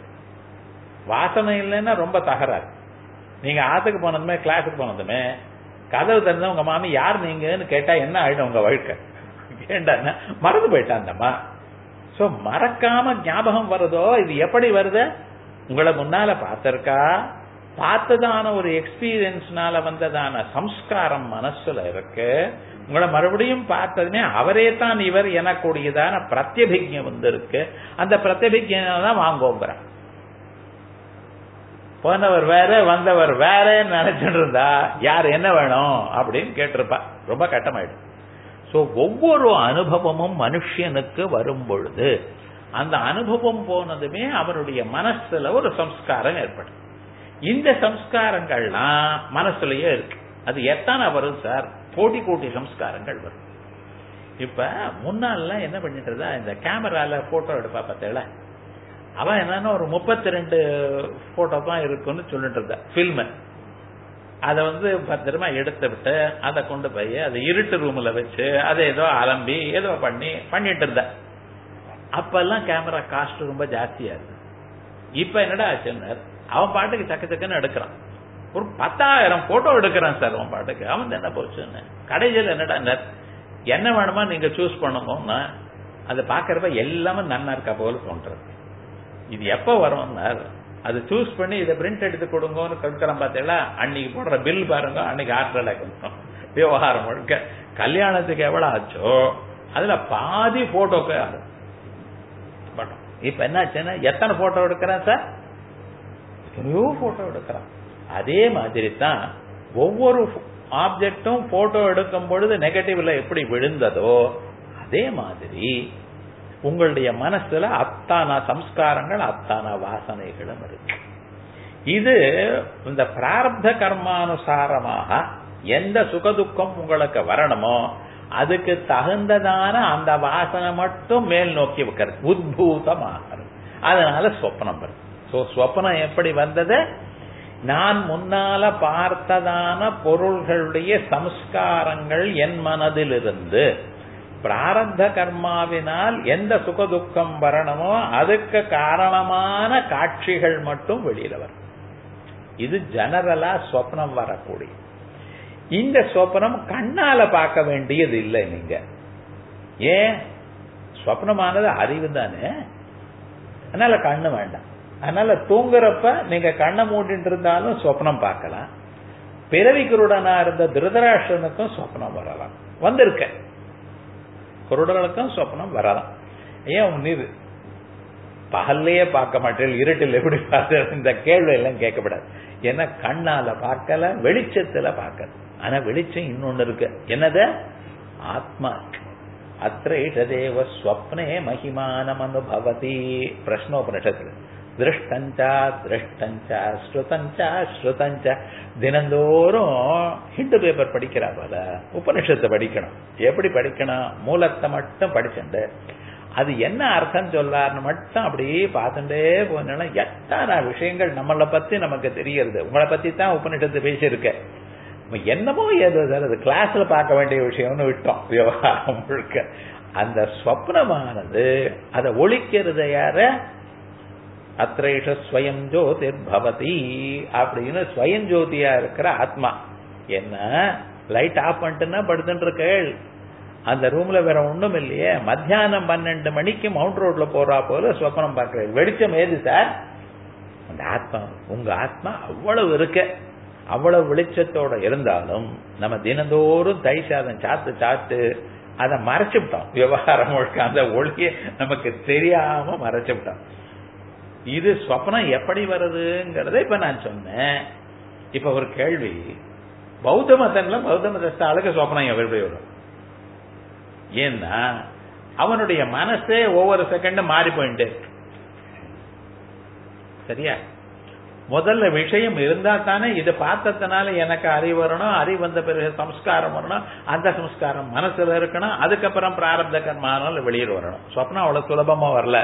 வாசனை இல்லைன்னா ரொம்ப தகராறு நீங்க ஆத்துக்கு போனதுமே கிளாஸுக்கு போனதுமே கதவு திறந்த உங்க மாமி யார் நீங்கன்னு கேட்டா என்ன ஆயிடும் உங்க வாழ்க்கை ஏண்டா மறந்து போயிட்டாந்தம்மா சோ மறக்காம ஞாபகம் வருதோ இது எப்படி வருது உங்களை முன்னால பார்த்திருக்கா பார்த்ததான ஒரு எக்ஸ்பீரியன்ஸ்னால வந்ததான சம்ஸ்காரம் மனசுல இருக்கு உங்களை மறுபடியும் பார்த்ததுமே அவரே தான் இவர் எனக்கூடியதான பிரத்யபிஜை வந்து இருக்கு அந்த பிரத்யபிஜை தான் வாங்குவோங்கிறார் போனவர் வேற வந்தவர் வேற நினைச்சிட்டு இருந்தா யார் என்ன வேணும் அப்படின்னு கேட்டிருப்பா ரொம்ப கட்டமாயிடும் சோ ஒவ்வொரு அனுபவமும் மனுஷனுக்கு வரும் பொழுது அந்த அனுபவம் போனதுமே அவருடைய மனசுல ஒரு சம்ஸ்காரம் ஏற்படும் இந்த சம்ஸ்காரங்கள்லாம் மனசுலயே இருக்கு அது எத்தனை வரும் சார் கோடி கோடி சம்ஸ்காரங்கள் வரும் இப்ப முன்னால என்ன பண்ணிட்டு இருந்தா இந்த கேமரால போட்டோ எடுப்பா பார்த்தேல அவன் என்னன்னா ஒரு முப்பத்தி ரெண்டு போட்டோ தான் இருக்குன்னு சொல்லிட்டு இருந்தா பில்மு அதை வந்து பத்திரமா எடுத்து விட்டு அதை கொண்டு போய் அதை இருட்டு ரூம்ல வச்சு அதை ஏதோ அலம்பி ஏதோ பண்ணி பண்ணிட்டு இருந்த அப்பெல்லாம் கேமரா காஸ்ட் ரொம்ப ஜாஸ்தியா இருக்கு இப்ப என்னடா ஆச்சுன்னு அவன் பாட்டுக்கு சக்க சக்கன்னு எடுக்கிறான் ஒரு பத்தாயிரம் போட்டோ எடுக்கிறான் சார் அவன் பாட்டுக்கு அவன் என்ன போச்சுன்னு கடைசியில் என்னடா என்ன வேணுமா நீங்க சூஸ் பண்ணுங்கன்னா அதை பாக்குறப்ப எல்லாமே நன்னா இருக்கா போல தோன்றது இது எப்ப வரும்னா அது சூஸ் பண்ணி இதை பிரிண்ட் எடுத்து கொடுங்கன்னு கொடுக்குறோம் பார்த்தீங்களா அன்னைக்கு போடுற பில் பாருங்க அன்னைக்கு ஆர்டர் கொடுக்கணும் விவகாரம் முழுக்க கல்யாணத்துக்கு எவ்வளவு ஆச்சோ அதுல பாதி போட்டோக்கு பட்டம் இப்ப என்னாச்சுன்னா எத்தனை போட்டோ எடுக்கிறேன் சார் எத்தனையோ போட்டோ எடுக்கிறான் அதே மாதிரி தான் ஒவ்வொரு ஆப்ஜெக்டும் போட்டோ எடுக்கும் பொழுது நெகட்டிவ்ல எப்படி விழுந்ததோ அதே மாதிரி உங்களுடைய மனசுல அத்தான சம்ஸ்காரங்கள் அத்தான வாசனைகளும் இருக்கு இது இந்த பிராரப்த கர்மானுசாரமாக எந்த சுகதுக்கம் உங்களுக்கு வரணுமோ அதுக்கு தகுந்ததான அந்த வாசனை மட்டும் மேல் நோக்கி வைக்கிறது உத்பூதமாகிறது அதனால சொப்னம் வருது சோ சொப்னம் எப்படி வந்தது நான் முன்னால பார்த்ததான பொருள்களுடைய சம்ஸ்காரங்கள் என் மனதிலிருந்து பிராரத்த கர்மாவினால் எந்த சுகதுக்கம் வரணுமோ அதுக்கு காரணமான காட்சிகள் மட்டும் வெளியில வரும் இது ஜெனரலா சொப்னம் வரக்கூடிய இந்த சொப்னம் கண்ணால பார்க்க வேண்டியது இல்லை நீங்க ஏன் சொப்னமானது அறிவு தானே அதனால கண்ணு வேண்டாம் அதனால தூங்குறப்ப நீங்க கண்ணை மூடிட்டு இருந்தாலும் சொப்னம் பார்க்கலாம் பிறவி குருடனா இருந்த திருதராஷ்டனுக்கும் சொப்னம் வரலாம் வந்திருக்க குருடர்களுக்கும் சொப்னம் வரலாம் ஏன் நீர் பகல்லையே பார்க்க மாட்டேன் இருட்டில் எப்படி பார்த்த இந்த கேள்வி எல்லாம் கேட்கப்படாது ஏன்னா கண்ணால பார்க்கல வெளிச்சத்துல பார்க்கல ஆனா வெளிச்சம் இன்னொன்னு இருக்கு என்னது ஆத்மா அத்ரேஷதேவ ஸ்வப்னே மகிமானம் அனுபவதி பிரஷ்னோபனிஷத்துல திருஷ்டஞ்சா திருஷ்டஞ்சா ஸ்ருதஞ்சா ஸ்ருதஞ்சா தினந்தோறும் ஹிந்து பேப்பர் படிக்கிறா போல உபனிஷத்தை படிக்கணும் எப்படி படிக்கணும் மூலத்தை மட்டும் படிச்சுண்டு அது என்ன அர்த்தம் சொல்லார்னு மட்டும் அப்படியே பார்த்துட்டே போனா எத்தனை விஷயங்கள் நம்மளை பத்தி நமக்கு தெரியறது உங்களை பத்தி தான் உபனிஷத்து பேசியிருக்க என்னமோ ஏதோ சார் அது கிளாஸ்ல பார்க்க வேண்டிய விஷயம்னு விட்டோம் விவகாரம் முழுக்க அந்த ஸ்வப்னமானது அதை ஒழிக்கிறது யார அத்ரேஷ ஸ்வயம் ஜோதிர் பவதி அப்படின்னு ஸ்வயம் ஜோதியா இருக்கிற ஆத்மா என்ன லைட் ஆஃப் பண்ணிட்டுன்னா படுத்துட்டு இருக்கேள் அந்த ரூம்ல வேற ஒண்ணும் இல்லையே மத்தியானம் பன்னெண்டு மணிக்கு மவுண்ட் ரோட்ல போறா போல சொப்பனம் பார்க்கிறேன் வெளிச்சம் ஏது சார் அந்த ஆத்மா உங்க ஆத்மா அவ்வளவு இருக்க அவ்வளவு வெளிச்சத்தோட இருந்தாலும் நம்ம தினந்தோறும் தை சாதம் சாத்து சாத்து அதை மறைச்சுவிட்டோம் விவகாரம் முழுக்க அந்த ஒளியை நமக்கு தெரியாம மறைச்சுவிட்டோம் இது சொப்னம் எப்படி வருதுங்கிறத இப்ப நான் சொன்னேன் இப்ப ஒரு கேள்வி பௌத்த மதம்ல பௌத்த மதஸ்த ஆளுக்கு சொப்னம் எப்படி வரும் ஏன்னா அவனுடைய மனசே ஒவ்வொரு செகண்டும் மாறி போயிட்டு சரியா முதல்ல விஷயம் இருந்தா தானே இது பார்த்ததுனால எனக்கு அறிவு வரணும் அறிவு வந்த பிறகு சம்ஸ்காரம் வரணும் அந்த சம்ஸ்காரம் மனசுல இருக்கணும் அதுக்கப்புறம் பிராரப்த கர்மானால வெளியில் வரணும் சொப்னம் அவ்வளவு சுலபமா வரல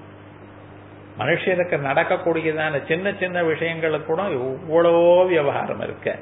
மனுஷனுக்கு நடக்கக்கூடியதான சின்ன சின்ன விஷயங்களுக்கு கூட எவ்வளவோ விவகாரம் இருக்கு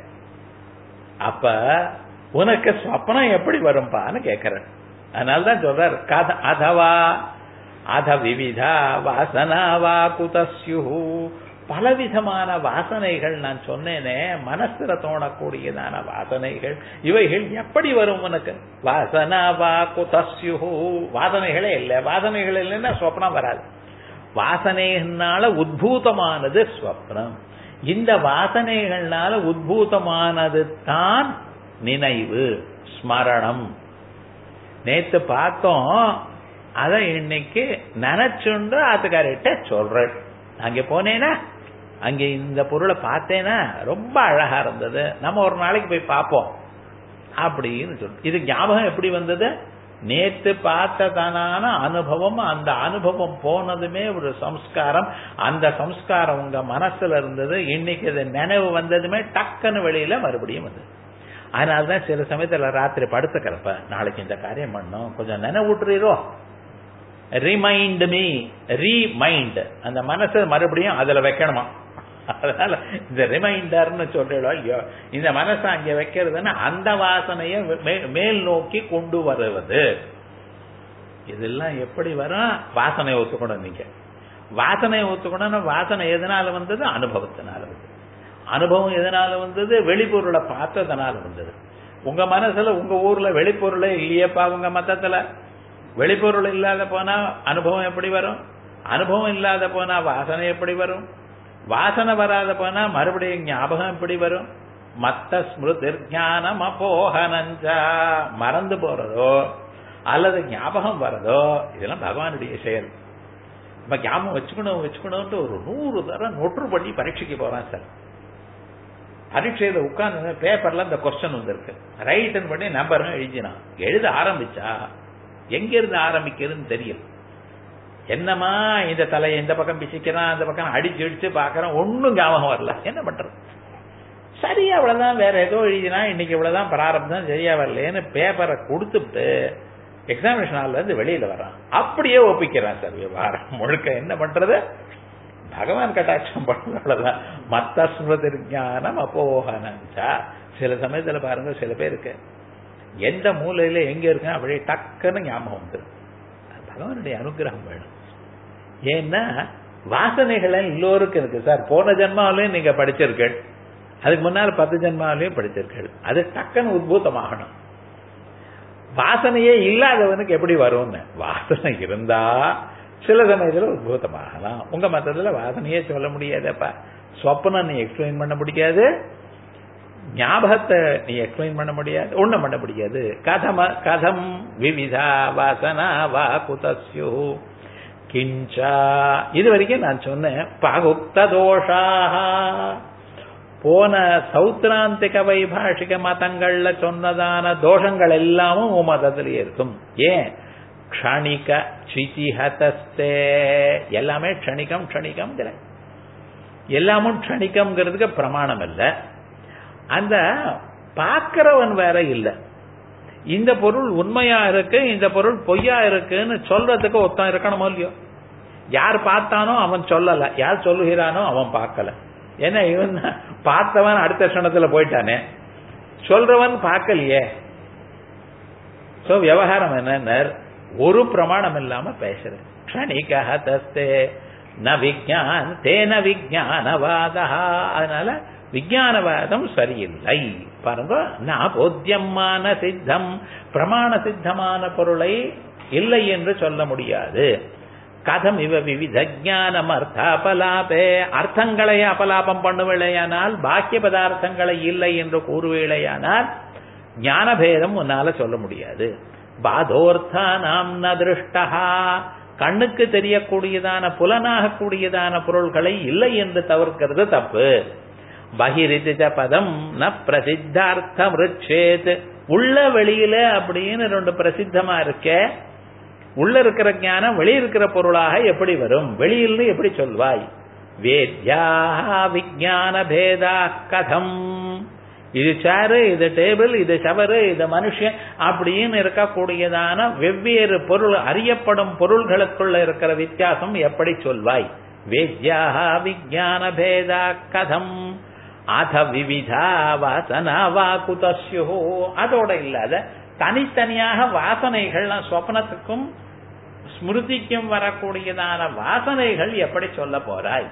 அப்ப உனக்கு சொப்னம் எப்படி வரும்பான்னு கேட்கிறேன் அதனால்தான் சொல்றார் கத அதவா அத விவிதா வாசனா வா குதஸ்யு பலவிதமான வாசனைகள் நான் சொன்னேனே மனசுல தோணக்கூடியதான வாசனைகள் இவைகள் எப்படி வரும் உனக்கு வாசனா வா குதஸ்யு வாசனைகளே இல்லை வாசனைகள் இல்லைன்னா சொப்னம் வராது வாசனைகள்னால உத்பூதமானது ஸ்வப்னம் இந்த வாசனைகள்னால உத்பூதமானது தான் நினைவு ஸ்மரணம் நேத்து பார்த்தோம் அத இன்னைக்கு நினைச்சுண்டு ஆத்துக்காரிட்ட சொல்றேன் அங்க போனேனா அங்க இந்த பொருளை பார்த்தேனா ரொம்ப அழகா இருந்தது நம்ம ஒரு நாளைக்கு போய் பார்ப்போம் அப்படின்னு சொல்லு இது ஞாபகம் எப்படி வந்தது நேத்து பார்த்ததான அனுபவம் அந்த அனுபவம் போனதுமே ஒரு சம்ஸ்காரம் அந்த சம்ஸ்காரம் உங்க மனசுல இருந்தது இன்னைக்கு இது நினைவு வந்ததுமே டக்குன்னு வெளியில மறுபடியும் வந்தது அதனாலதான் சில சமயத்துல ராத்திரி படுத்துக்கிறப்ப நாளைக்கு இந்த காரியம் பண்ணோம் கொஞ்சம் நினைவூட்டுறீரோ ரிமைண்ட் மீ ரீமைண்ட் அந்த மனசை மறுபடியும் அதுல வைக்கணுமா அதனால இந்த ரிமைண்டர்னு சொல்றோம் இல்லையோ இந்த மனசை அங்க வைக்கிறதுன்னா அந்த வாசனையை மேல் நோக்கி கொண்டு வருவது இதெல்லாம் எப்படி வரும் வாசனை ஒத்துக்கணும் நீங்க வாசனை ஒத்துக்கணும் வாசனை எதனால வந்தது அனுபவத்தினால வந்தது அனுபவம் எதனால வந்தது வெளிப்பொருளை பார்த்ததுனால வந்தது உங்க மனசுல உங்க ஊர்ல வெளிப்பொருளே இல்லையப்பா உங்க மத்தத்துல வெளிப்பொருள் இல்லாத போனா அனுபவம் எப்படி வரும் அனுபவம் இல்லாத போனா வாசனை எப்படி வரும் வாசனை வராத போனா மறுபடியும் ஞாபகம் எப்படி வரும் மத்த ஸ்மிருதி ஞானம் அப்போகனஞ்சா மறந்து போறதோ அல்லது ஞாபகம் வரதோ இதெல்லாம் பகவானுடைய செயல் இப்ப ஞாபகம் வச்சுக்கணும் வச்சுக்கணும்ட்டு ஒரு நூறு தரம் நொற்று பண்ணி பரீட்சைக்கு போறான் சார் பரீட்சையில உட்கார்ந்து பேப்பர்ல இந்த கொஸ்டின் வந்திருக்கு ரைட்டன் பண்ணி நம்பரும் எழுதினான் எழுத ஆரம்பிச்சா எங்க இருந்து ஆரம்பிக்கிறதுன்னு தெரியும் என்னமா இந்த தலையை இந்த பக்கம் பிசிக்கிறான் அந்த பக்கம் அடிச்சு அடிச்சு பாக்குறான் ஒன்னும் ஞாபகம் வரல என்ன பண்றது சரியா அவ்வளவுதான் வேற ஏதோ எழுதினா இன்னைக்கு இவ்வளவுதான் பிராரப்தம் சரியா வரலன்னு பேப்பரை கொடுத்துட்டு எக்ஸாமினேஷன் ஹால்ல இருந்து வெளியில வரான் அப்படியே ஒப்பிக்கிறான் சார் விவகாரம் முழுக்க என்ன பண்றது பகவான் கட்டாட்சம் பண்ணதான் மத்த ஸ்மிருதி ஞானம் அப்போகனஞ்சா சில சமயத்துல பாருங்க சில பேருக்கு எந்த மூலையில எங்க இருக்கு அப்படியே டக்குன்னு ஞாபகம் வந்து பகவானுடைய அனுகிரகம் வேணும் ஏன்னா வாசனைகள் எல்லோருக்கும் இருக்கு சார் போன ஜென்மாவிலையும் நீங்க படிச்சிருக்கீள் அதுக்கு முன்னால் பத்து ஜென்மாவிலையும் படிச்சிருக்கீள் அது டக்குன்னு உத்பூதமாகணும் வாசனையே இல்லாதவனுக்கு எப்படி வரும்னு வாசனை இருந்தா சில சமயத்துல உத்பூதமாகலாம் உங்க மத்தத்துல வாசனையே சொல்ல முடியாதப்பா சொப்பனம் நீ எக்ஸ்பிளைன் பண்ண முடியாது ஞாபகத்தை நீ எக்ஸ்பிளைன் பண்ண முடியாது ஒண்ணும் பண்ண முடியாது கதம கதம் விவிதா வாசனா வா குதஸ்யு கிஞ்சா இது வரைக்கும் நான் சொன்னேன் பகுப்த தோஷாக போன சௌத்ராந்திக வைபாஷிக மதங்கள்ல சொன்னதான தோஷங்கள் எல்லாமும் உன் மதத்திலேயே இருக்கும் ஏன் க்ஷணிக சிதிஹதஸ்தே எல்லாமே க்ஷணிகம் க்ஷணிகம் எல்லாமும் க்ஷணிகம்ங்கிறதுக்கு பிரமாணம் இல்லை அந்த பார்க்கிறவன் வேற இல்லை இந்த பொருள் உண்மையா இருக்கு இந்த பொருள் பொய்யா இருக்குன்னு சொல்றதுக்கு ஒருத்தன் இருக்கணுமோ இல்லையோ யார் பார்த்தானோ அவன் சொல்லல யார் சொல்லுகிறானோ அவன் பார்க்கல ஏன்னா இவன் பார்த்தவன் அடுத்த க்ஷணத்துல போயிட்டானே சொல்றவன் பார்க்கலையே சோ விவகாரம் என்ன ஒரு பிரமாணம் இல்லாம பேசுற க்ஷணிக தஸ்தே ந விஜான் தேன விஜானவாதா அதனால விஜானவாதம் சரியில்லை பாருங்க நான் போத்தியமான சித்தம் பிரமாண சித்தமான பொருளை இல்லை என்று சொல்ல முடியாது கதம் இவ விவித ஜானம் அர்த்தாபலாபே அர்த்தங்களை அபலாபம் பண்ணுவில்லையானால் பாக்கிய பதார்த்தங்களை இல்லை என்று கூறுவேளையானால் ஞானபேதம் உன்னால சொல்ல முடியாது பாதோர்த்தா நாம் ந திருஷ்டா கண்ணுக்கு தெரியக்கூடியதான புலனாக கூடியதான பொருள்களை இல்லை என்று தவிர்க்கிறது தப்பு பகிரிதிஜ பதம் ந பிரசித்தார்த்த மிருச்சேத் உள்ள வெளியில அப்படின்னு ரெண்டு பிரசித்தமா இருக்க உள்ள இருக்கிற ஞானம் வெளிய இருக்கிற பொருளாக எப்படி வரும் வெளியில எப்படி சொல்வாய் வேத்யா விஜான பேதா கதம் இது சேரு இது டேபிள் இது சவரு இது மனுஷன் அப்படின்னு இருக்கக்கூடியதான வெவ்வேறு பொருள் அறியப்படும் பொருள்களுக்குள்ள இருக்கிற வித்தியாசம் எப்படி சொல்வாய் வேத்யாக விஜான பேதா கதம் அத விவிதா வாசனா வா குதஸ்யோ அதோட இல்லாத தனித்தனியாக வாசனைகள் சொப்னத்துக்கும் ஸ்மிருதிக்கும் வரக்கூடியதான வாசனைகள் எப்படி சொல்ல போறாய்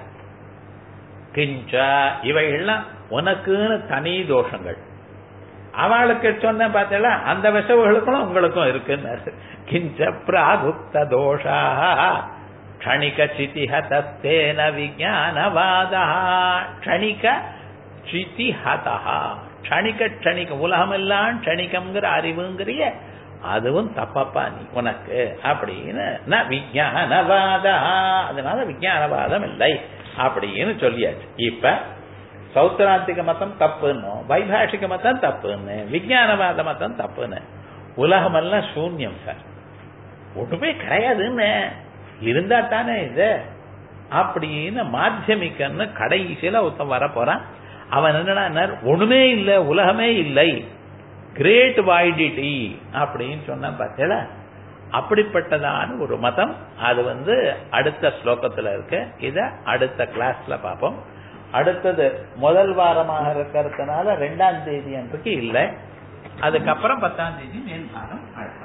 கிஞ்ச இவைகள்லாம் உனக்குன்னு தனி தோஷங்கள் அவளுக்கு சொன்ன பார்த்தல அந்த விசவுகளுக்கும் உங்களுக்கும் இருக்குன்னு கிஞ்ச பிராகுப்த தோஷா க்ஷணிக சிதிஹதஸ்தேன விஜானவாதா க்ஷணிக சிதிஹதா க்ஷணிக க்ஷணிக உலகமெல்லாம் க்ஷணிகம்ங்கிற அறிவுங்கிறிய அதுவும் தப்பப்பா நீ உனக்கு அப்படின்னு ந விஜானவாதா அதனால விஜானவாதம் இல்லை அப்படின்னு சொல்லியாச்சு இப்ப சௌத்தராந்திக மதம் தப்புன்னு வைபாஷிக மதம் தப்புன்னு விஜயானவாத மதம் தப்புன்னு உலகமெல்லாம் சூன்யம் சார் ஒண்ணுமே கிடையாதுன்னு இருந்தா தானே இது அப்படின்னு மாத்தியமிக்கன்னு கடைசியில ஒருத்தன் வர போறான் அவன் என்னன்னா ஒண்ணுமே இல்லை உலகமே இல்லை கிரேட் வாய்டிட்டி அப்படின்னு சொன்ன பார்த்தல அப்படிப்பட்டதான ஒரு மதம் அது வந்து அடுத்த ஸ்லோகத்துல இருக்கு இத அடுத்த கிளாஸ்ல பார்ப்போம் அடுத்தது முதல் வாரமாக இருக்கிறதுனால ரெண்டாம் தேதி அன்றைக்கு இல்லை அதுக்கப்புறம் பத்தாம் தேதி மேல் வாரம் அழைப்பாங்க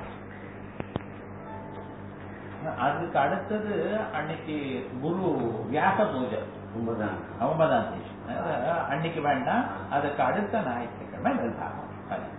அதுக்கு அடுத்தது அன்னைக்கு குரு வியாச பூஜை ஒன்பதாம் ஒன்பதாம் தேதி அன்னைக்கு வேண்டாம் அதுக்கு அடுத்த ஞாயிற்றுக்கிழமை மேல் வாரம்